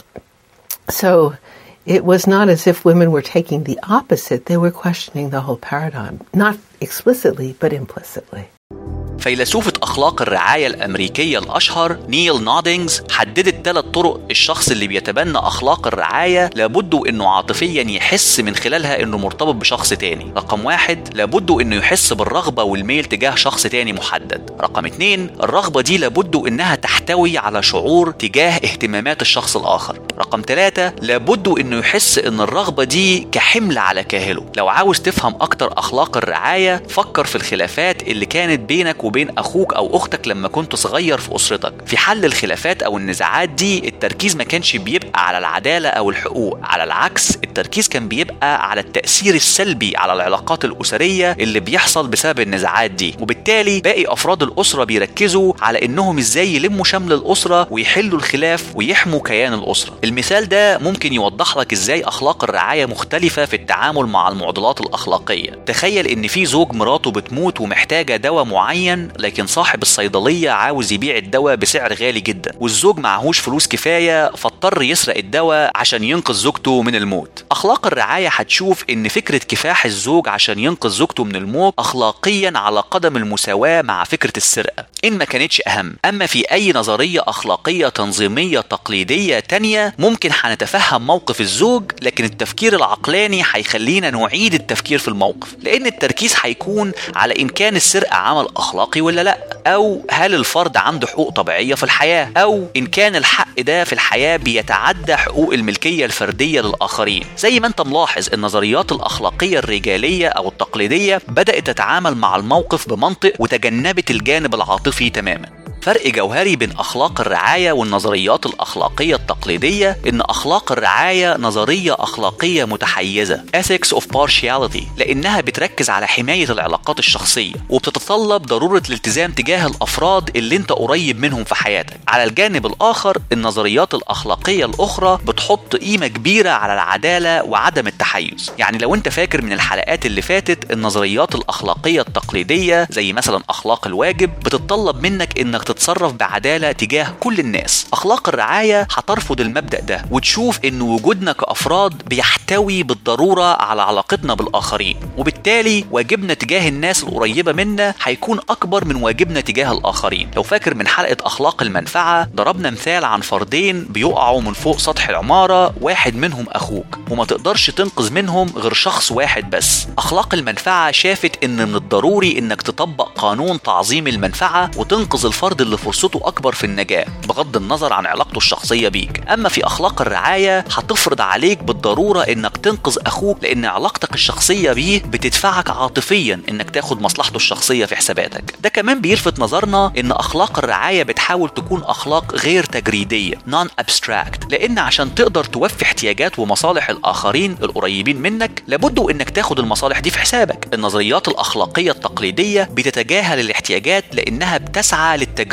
So it was not as if women were taking the opposite, they were questioning the whole paradigm, not explicitly, but implicitly. فيلسوفة أخلاق الرعاية الأمريكية الأشهر نيل نودينجز حددت ثلاث طرق الشخص اللي بيتبنى أخلاق الرعاية لابد إنه عاطفيا يحس من خلالها إنه مرتبط بشخص تاني رقم واحد لابد إنه يحس بالرغبة والميل تجاه شخص تاني محدد رقم اتنين الرغبة دي لابد إنها تحتوي على شعور تجاه اهتمامات الشخص الآخر رقم ثلاثة لابد إنه يحس إن الرغبة دي كحمل على كاهله لو عاوز تفهم أكتر أخلاق الرعاية فكر في الخلافات اللي كانت بينك وبين أخوك أو أختك لما كنت صغير في أسرتك في حل الخلافات أو النزاعات دي التركيز ما كانش بيبقى على العدالة أو الحقوق على العكس التركيز كان بيبقى على التأثير السلبي على العلاقات الأسرية اللي بيحصل بسبب النزاعات دي وبالتالي باقي أفراد الأسرة بيركزوا على إنهم إزاي يلموا شمل الأسرة ويحلوا الخلاف ويحموا كيان الأسرة المثال ده ممكن يوضح لك إزاي أخلاق الرعاية مختلفة في التعامل مع المعضلات الأخلاقية تخيل إن في زوج مراته بتموت ومحتاجة دواء معين لكن صاحب الصيدلية عاوز يبيع الدواء بسعر غالي جدا والزوج معهوش فلوس كفاية فاضطر يسرق الدواء عشان ينقذ زوجته من الموت أخلاق الرعاية هتشوف إن فكرة كفاح الزوج عشان ينقذ زوجته من الموت أخلاقيا على قدم المساواة مع فكرة السرقة إن ما كانتش أهم أما في أي نظرية أخلاقية تنظيمية تقليدية تانية ممكن هنتفهم موقف الزوج لكن التفكير العقلاني هيخلينا نعيد التفكير في الموقف لأن التركيز هيكون على إن كان السرقة عمل أخلاقي ولا لا أو هل الفرد عنده حقوق طبيعية في الحياة أو إن كان الحق ده في الحياة بيتعدى حقوق الملكية الفردية للآخرين زي ما أنت ملاحظ النظريات الأخلاقية الرجالية أو التقليدية بدأت تتعامل مع الموقف بمنطق وتجنبت الجانب العاطفي تماما فرق جوهري بين أخلاق الرعاية والنظريات الأخلاقية التقليدية إن أخلاق الرعاية نظرية أخلاقية متحيزة ethics of partiality لأنها بتركز على حماية العلاقات الشخصية وبتتطلب ضرورة الالتزام تجاه الأفراد اللي أنت قريب منهم في حياتك على الجانب الآخر النظريات الأخلاقية الأخرى بتحط قيمة كبيرة على العدالة وعدم التحيز يعني لو أنت فاكر من الحلقات اللي فاتت النظريات الأخلاقية التقليدية زي مثلا أخلاق الواجب بتتطلب منك إنك تتصرف بعدالة تجاه كل الناس أخلاق الرعاية هترفض المبدأ ده وتشوف إن وجودنا كأفراد بيحتوي بالضرورة على علاقتنا بالآخرين وبالتالي واجبنا تجاه الناس القريبة منا هيكون أكبر من واجبنا تجاه الآخرين لو فاكر من حلقة أخلاق المنفعة ضربنا مثال عن فردين بيقعوا من فوق سطح العمارة واحد منهم أخوك وما تقدرش تنقذ منهم غير شخص واحد بس أخلاق المنفعة شافت إن من الضروري إنك تطبق قانون تعظيم المنفعة وتنقذ الفرد اللي فرصته أكبر في النجاة بغض النظر عن علاقته الشخصية بيك أما في أخلاق الرعاية هتفرض عليك بالضرورة إنك تنقذ أخوك لأن علاقتك الشخصية بيه بتدفعك عاطفيا إنك تاخد مصلحته الشخصية في حساباتك ده كمان بيلفت نظرنا إن أخلاق الرعاية بتحاول تكون أخلاق غير تجريدية non abstract لأن عشان تقدر توفي احتياجات ومصالح الآخرين القريبين منك لابد إنك تاخد المصالح دي في حسابك النظريات الأخلاقية التقليدية بتتجاهل الاحتياجات لأنها بتسعى للتجريد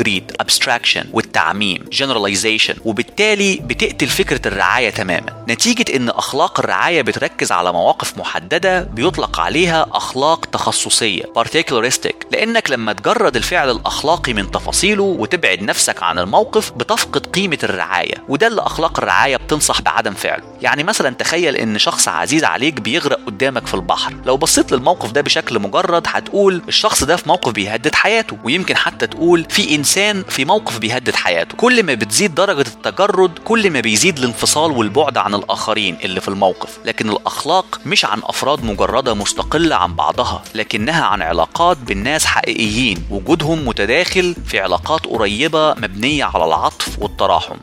التجريد abstraction والتعميم generalization وبالتالي بتقتل فكرة الرعاية تماما نتيجة ان اخلاق الرعاية بتركز على مواقف محددة بيطلق عليها اخلاق تخصصية particularistic لانك لما تجرد الفعل الاخلاقي من تفاصيله وتبعد نفسك عن الموقف بتفقد قيمة الرعاية وده اللي اخلاق الرعاية بتنصح بعدم فعله يعني مثلا تخيل ان شخص عزيز عليك بيغرق قدامك في البحر لو بصيت للموقف ده بشكل مجرد هتقول الشخص ده في موقف بيهدد حياته ويمكن حتى تقول في انسان في موقف بيهدد حياته كل ما بتزيد درجة التجرد كل ما بيزيد الانفصال والبعد عن الاخرين اللي في الموقف لكن الاخلاق مش عن افراد مجردة مستقلة عن بعضها لكنها عن علاقات بين ناس حقيقيين وجودهم متداخل في علاقات قريبة مبنية على العطف والتراحم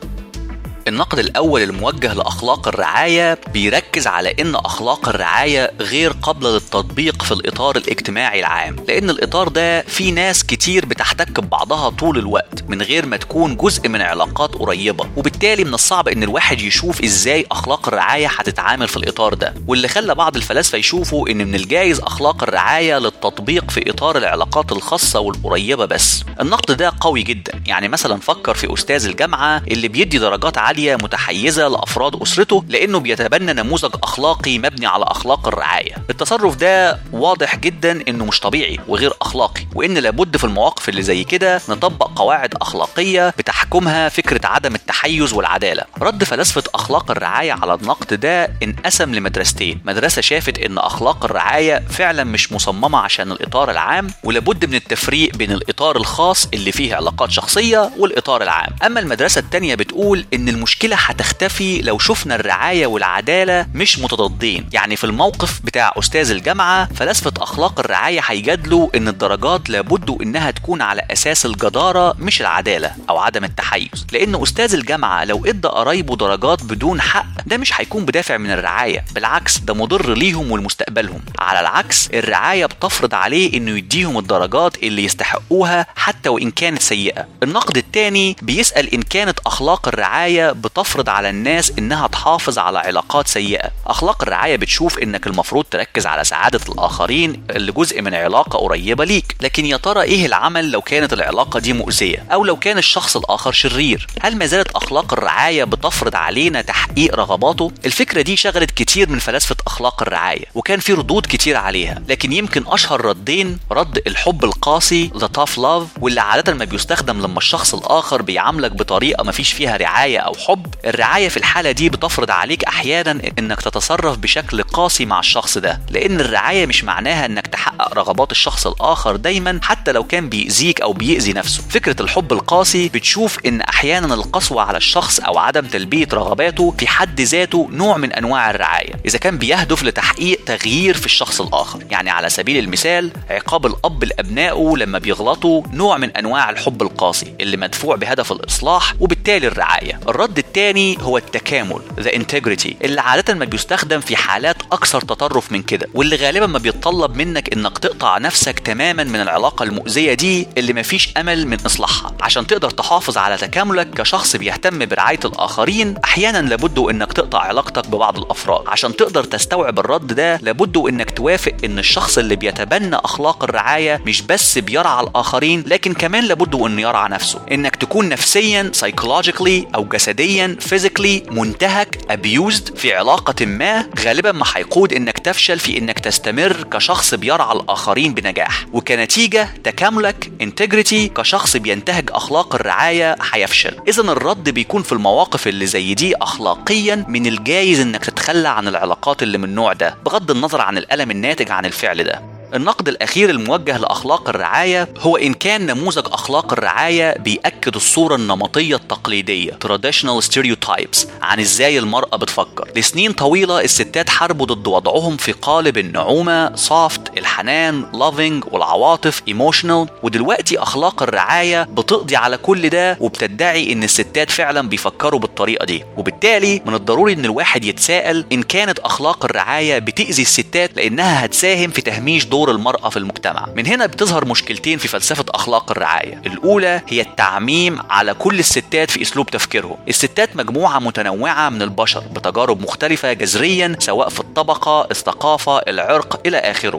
النقد الأول الموجه لأخلاق الرعاية بيركز على إن أخلاق الرعاية غير قابلة للتطبيق في الإطار الاجتماعي العام لأن الإطار ده فيه ناس كتير بتحتك ببعضها طول الوقت من غير ما تكون جزء من علاقات قريبة وبالتالي من الصعب إن الواحد يشوف إزاي أخلاق الرعاية هتتعامل في الإطار ده واللي خلى بعض الفلاسفة يشوفوا إن من الجايز أخلاق الرعاية للتطبيق في إطار العلاقات الخاصة والقريبة بس النقد ده قوي جدا يعني مثلا فكر في أستاذ الجامعة اللي بيدي درجات عالية متحيزة لأفراد أسرته لأنه بيتبنى نموذج أخلاقي مبني على أخلاق الرعاية التصرف ده واضح جدا إنه مش طبيعي وغير أخلاقي وإن لابد في المواقف اللي زي كده نطبق قواعد أخلاقية بتحكمها فكرة عدم التحيز والعدالة رد فلاسفة أخلاق الرعاية على النقد ده انقسم لمدرستين مدرسة شافت إن أخلاق الرعاية فعلا مش مصممة عشان الإطار العام ولابد من التفريق بين الإطار الخاص اللي فيه علاقات شخصية والإطار العام أما المدرسة التانية بتقول إن المشكلة هتختفي لو شفنا الرعاية والعدالة مش متضادين يعني في الموقف بتاع أستاذ الجامعة فلاسفة أخلاق الرعاية هيجادلوا إن الدرجات لابد إنها تكون على أساس الجدارة مش العدالة أو عدم التحيز لأن أستاذ الجامعة لو إدى قرايبه درجات بدون حق ده مش هيكون بدافع من الرعاية بالعكس ده مضر ليهم ولمستقبلهم على العكس الرعاية بتفرض عليه إنه يديهم الدرجات اللي يستحقوها حتى وإن كانت سيئة النقد التاني بيسأل إن كانت أخلاق الرعاية بتفرض على الناس إنها تحافظ على علاقات سيئة أخلاق الرعاية بتشوف إنك المفروض تركز على سعادة الآخرين اللي جزء من علاقة قريبة ليك لكن يا ترى إيه العمل لو كانت العلاقة دي مؤذية أو لو كان الشخص الآخر شرير هل ما زالت أخلاق الرعاية بتفرض علينا تحقيق رغباته الفكرة دي شغلت كتير من فلاسفة أخلاق الرعاية وكان في ردود كتير عليها لكن يمكن أشهر ردين رد الحب القاسي the tough love واللي عادة ما بيستخدم لما الشخص الآخر بيعاملك بطريقة ما فيش فيها رعاية أو حب الرعاية في الحالة دي بتفرض عليك أحيانا إنك تتصرف بشكل قاسي مع الشخص ده لأن الرعاية مش معناها إنك تحقق رغبات الشخص الآخر دايما حتى لو كان بيأذيك أو بيأذي نفسه فكرة الحب القاسي بتشوف إن أحيانا القسوة على الشخص أو عدم تلبية رغباته في حد ذاته نوع من أنواع الرعاية إذا كان بيهدف لتحقيق تغيير في الشخص الآخر يعني على سبيل المثال عقاب الأب لأبنائه لما بيغلطوا نوع من أنواع الحب القاسي اللي مدفوع بهدف الإصلاح وبالتالي الرعاية الرد الثاني هو التكامل the integrity اللي عادة ما بيستخدم في حالات أكثر تطرف من كده واللي غالبا ما بيتطلب منك إنك تقطع نفسك تماما من العلاقة المؤذية دي اللي مفيش أمل من إصلاحها عشان تقدر تحافظ على تكاملك كشخص بيهتم برعاية الآخرين أحيانا لابد إنك تقطع علاقتك ببعض الأفراد عشان تقدر تستوعب الرد ده لابد إنك توافق إن الشخص اللي بيتبنى أخلاق الرعاية مش بس بيرعى الآخرين لكن كمان لابد إنه يرعى نفسه إنك تكون نفسيا psychologically أو جسديا physically منتهك abused في علاقة ما غالبا ما هيقود إنك تفشل في إنك تستمر كشخص بيرعى الآخرين بنجاح وكنتيجة تكاملك integrity كشخص بينتهج أخلاق الرعاية هيفشل إذا الرد بيكون في المواقف اللي زي دي أخلاقيا من الجايز إنك تتخلى عن العلاقات اللي من النوع ده بغض النظر عن الألم الناتج عن الفعل ده النقد الأخير الموجه لأخلاق الرعاية هو إن كان نموذج أخلاق الرعاية بيأكد الصورة النمطية التقليدية traditional stereotypes عن إزاي المرأة بتفكر لسنين طويلة الستات حاربوا ضد وضعهم في قالب النعومة soft الحنان loving والعواطف emotional ودلوقتي أخلاق الرعاية بتقضي على كل ده وبتدعي إن الستات فعلا بيفكروا بالطريقة دي وبالتالي من الضروري إن الواحد يتساءل إن كانت أخلاق الرعاية بتأذي الستات لأنها هتساهم في تهميش دور دور المرأة في المجتمع من هنا بتظهر مشكلتين في فلسفة أخلاق الرعاية الأولى هي التعميم على كل الستات في أسلوب تفكيرهم الستات مجموعة متنوعة من البشر بتجارب مختلفة جذريا سواء في الطبقة الثقافة العرق إلى آخره فبمجرد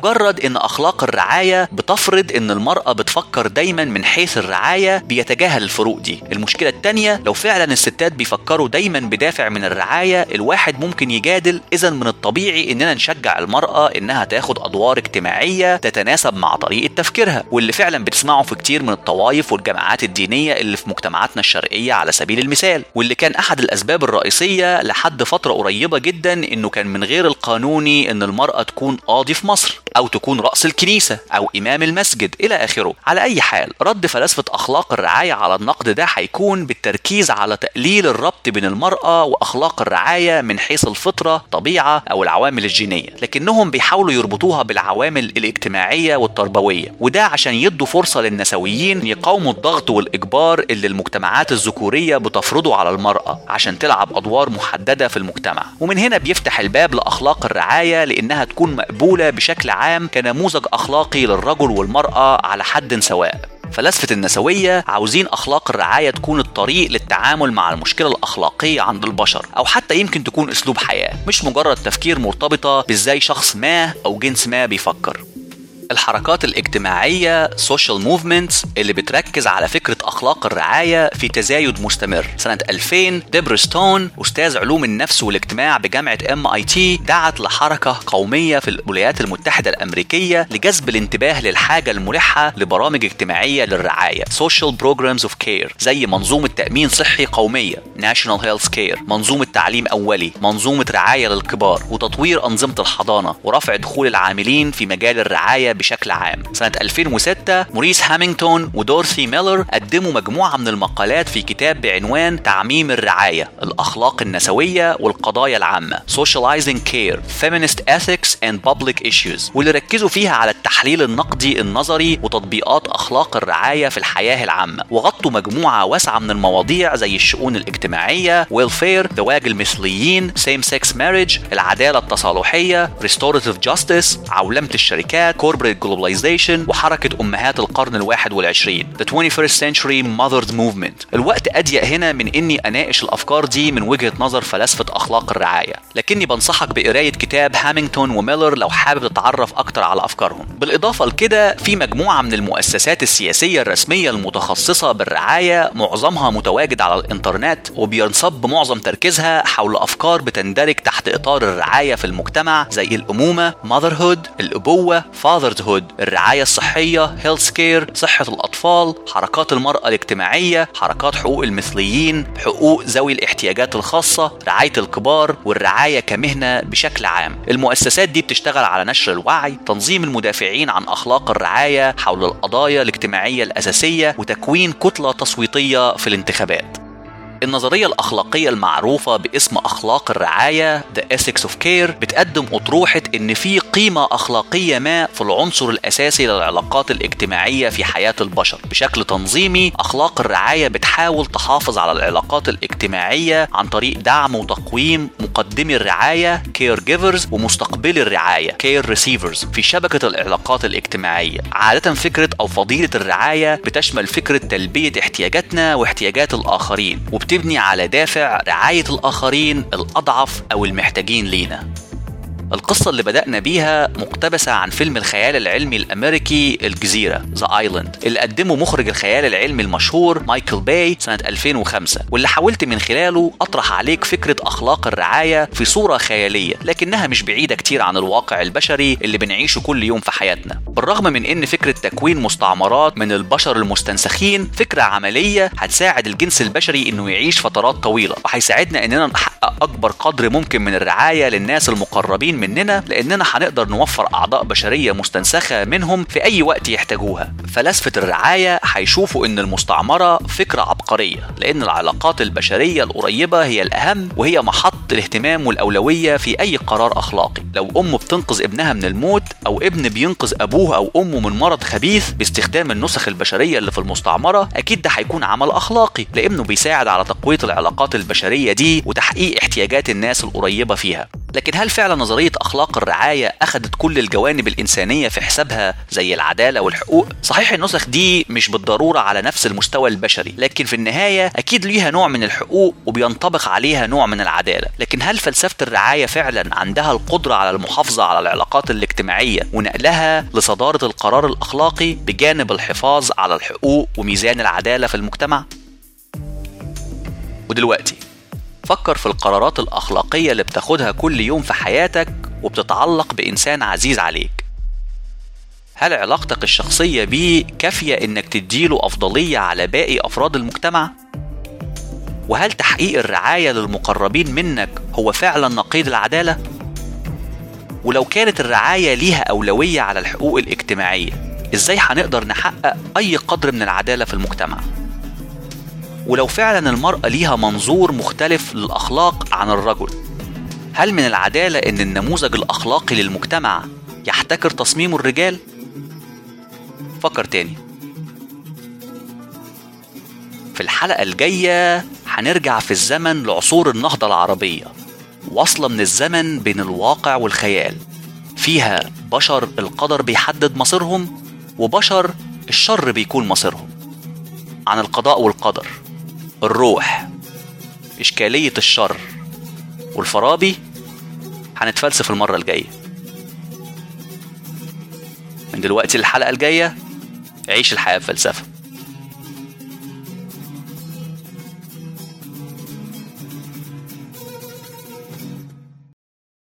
لمجرد ان اخلاق الرعايه بتفرض ان المراه بتفكر دايما من حيث الرعايه بيتجاهل الفروق دي المشكله التانيه لو فعلا الستات بيفكروا دايما بدافع من الرعايه الواحد ممكن يجادل اذا من الطبيعي اننا نشجع المراه انها تاخد ادوار اجتماعيه تتناسب مع طريقه تفكيرها واللي فعلا بتسمعه في كتير من الطوائف والجماعات الدينيه اللي في مجتمعاتنا الشرقيه على سبيل المثال واللي كان احد الاسباب الرئيسيه لحد فتره قريبه جدا انه كان من غير القانوني ان المراه تكون قاضي في مصر او تكون راس الكنيسه او امام المسجد الى اخره على اي حال رد فلسفه اخلاق الرعايه على النقد ده هيكون بالتركيز على تقليل الربط بين المراه واخلاق الرعايه من حيث الفطره طبيعه او العوامل الجينيه لكنهم بيحاولوا يربطوها بالعوامل الاجتماعيه والتربويه وده عشان يدوا فرصه للنسويين يقاوموا الضغط والاجبار اللي المجتمعات الذكوريه بتفرضه على المراه عشان تلعب ادوار محدده في المجتمع ومن هنا بيفتح الباب لاخلاق الرعايه لانها تكون مقبوله بشكل عام كنموذج اخلاقي للرجل والمراه على حد سواء فلسفة النسوية عاوزين أخلاق الرعاية تكون الطريق للتعامل مع المشكلة الأخلاقية عند البشر أو حتى يمكن تكون أسلوب حياة مش مجرد تفكير مرتبطة بإزاي شخص ما أو جنس ما بيفكر الحركات الاجتماعية social movements اللي بتركز على فكرة أخلاق الرعاية في تزايد مستمر سنة 2000 ديبر ستون أستاذ علوم النفس والاجتماع بجامعة ام اي تي دعت لحركة قومية في الولايات المتحدة الأمريكية لجذب الانتباه للحاجة الملحة لبرامج اجتماعية للرعاية social programs of care زي منظومة تأمين صحي قومية national health care منظومة تعليم أولي منظومة رعاية للكبار وتطوير أنظمة الحضانة ورفع دخول العاملين في مجال الرعاية بشكل عام سنة 2006 موريس هامينغتون ودورثي ميلر قدموا مجموعة من المقالات في كتاب بعنوان تعميم الرعاية الأخلاق النسوية والقضايا العامة Socializing Care Feminist Ethics and Public Issues واللي ركزوا فيها على التحليل النقدي النظري وتطبيقات أخلاق الرعاية في الحياة العامة وغطوا مجموعة واسعة من المواضيع زي الشؤون الاجتماعية welfare زواج المثليين same sex marriage العدالة التصالحية restorative justice عولمة الشركات corporate globalization وحركة أمهات القرن الواحد والعشرين The 21st Century Mothers Movement الوقت أضيق هنا من إني أناقش الأفكار دي من وجهة نظر فلسفة أخلاق الرعاية لكني بنصحك بقراية كتاب هامينغتون وميلر لو حابب تتعرف أكتر على أفكارهم بالإضافة لكده في مجموعة من المؤسسات السياسية الرسمية المتخصصة بالرعاية معظمها متواجد على الإنترنت وبينصب معظم تركيزها حول أفكار بتندرج تحت إطار الرعاية في المجتمع زي الأمومة motherhood الأبوة fatherhood الرعاية الصحية health care صحة الأطفال حركات المرأة الاجتماعية حركات حقوق المثليين حقوق ذوي الاحتياجات الخاصة رعاية الكبار والرعاية كمهنة بشكل عام المؤسسات دي بتشتغل على نشر الوعي تنظيم المدافعين عن أخلاق الرعاية حول القضايا الاجتماعية الأساسية وتكوين كتلة تصويتية في الانتخابات النظرية الأخلاقية المعروفة باسم أخلاق الرعاية The Ethics of Care بتقدم أطروحة إن في قيمة أخلاقية ما في العنصر الأساسي للعلاقات الاجتماعية في حياة البشر بشكل تنظيمي أخلاق الرعاية بتحاول تحافظ على العلاقات الاجتماعية عن طريق دعم وتقويم مقدمي الرعاية Care Givers ومستقبلي الرعاية Care Receivers في شبكة العلاقات الاجتماعية عادة فكرة أو فضيلة الرعاية بتشمل فكرة تلبية احتياجاتنا واحتياجات الآخرين وبتبني على دافع رعاية الآخرين الأضعف أو المحتاجين لينا القصة اللي بدأنا بيها مقتبسة عن فيلم الخيال العلمي الأمريكي الجزيرة ذا ايلاند اللي قدمه مخرج الخيال العلمي المشهور مايكل باي سنة 2005 واللي حاولت من خلاله أطرح عليك فكرة أخلاق الرعاية في صورة خيالية لكنها مش بعيدة كتير عن الواقع البشري اللي بنعيشه كل يوم في حياتنا بالرغم من إن فكرة تكوين مستعمرات من البشر المستنسخين فكرة عملية هتساعد الجنس البشري إنه يعيش فترات طويلة وهيساعدنا إننا نحقق أكبر قدر ممكن من الرعاية للناس المقربين مننا لاننا هنقدر نوفر اعضاء بشريه مستنسخه منهم في اي وقت يحتاجوها فلسفه الرعايه هيشوفوا ان المستعمره فكره عبقريه لان العلاقات البشريه القريبه هي الاهم وهي محط الاهتمام والاولويه في اي قرار اخلاقي لو ام بتنقذ ابنها من الموت او ابن بينقذ ابوه او امه من مرض خبيث باستخدام النسخ البشريه اللي في المستعمره اكيد ده هيكون عمل اخلاقي لانه بيساعد على تقويه العلاقات البشريه دي وتحقيق احتياجات الناس القريبه فيها لكن هل فعلا نظريه نظرية أخلاق الرعاية أخدت كل الجوانب الإنسانية في حسابها زي العدالة والحقوق صحيح النسخ دي مش بالضرورة على نفس المستوى البشري لكن في النهاية أكيد ليها نوع من الحقوق وبينطبق عليها نوع من العدالة لكن هل فلسفة الرعاية فعلا عندها القدرة على المحافظة على العلاقات الاجتماعية ونقلها لصدارة القرار الأخلاقي بجانب الحفاظ على الحقوق وميزان العدالة في المجتمع؟ ودلوقتي فكر في القرارات الأخلاقية اللي بتاخدها كل يوم في حياتك وبتتعلق بإنسان عزيز عليك هل علاقتك الشخصية بيه كافية إنك تديله أفضلية على باقي أفراد المجتمع؟ وهل تحقيق الرعاية للمقربين منك هو فعلا نقيض العدالة؟ ولو كانت الرعاية ليها أولوية على الحقوق الاجتماعية إزاي هنقدر نحقق أي قدر من العدالة في المجتمع؟ ولو فعلا المرأة ليها منظور مختلف للأخلاق عن الرجل هل من العدالة إن النموذج الأخلاقي للمجتمع يحتكر تصميم الرجال؟ فكر تاني في الحلقة الجاية هنرجع في الزمن لعصور النهضة العربية واصلة من الزمن بين الواقع والخيال فيها بشر القدر بيحدد مصيرهم وبشر الشر بيكون مصيرهم عن القضاء والقدر الروح إشكالية الشر والفارابي هنتفلسف المرة الجاية من دلوقتي للحلقة الجاية عيش الحياة بفلسفة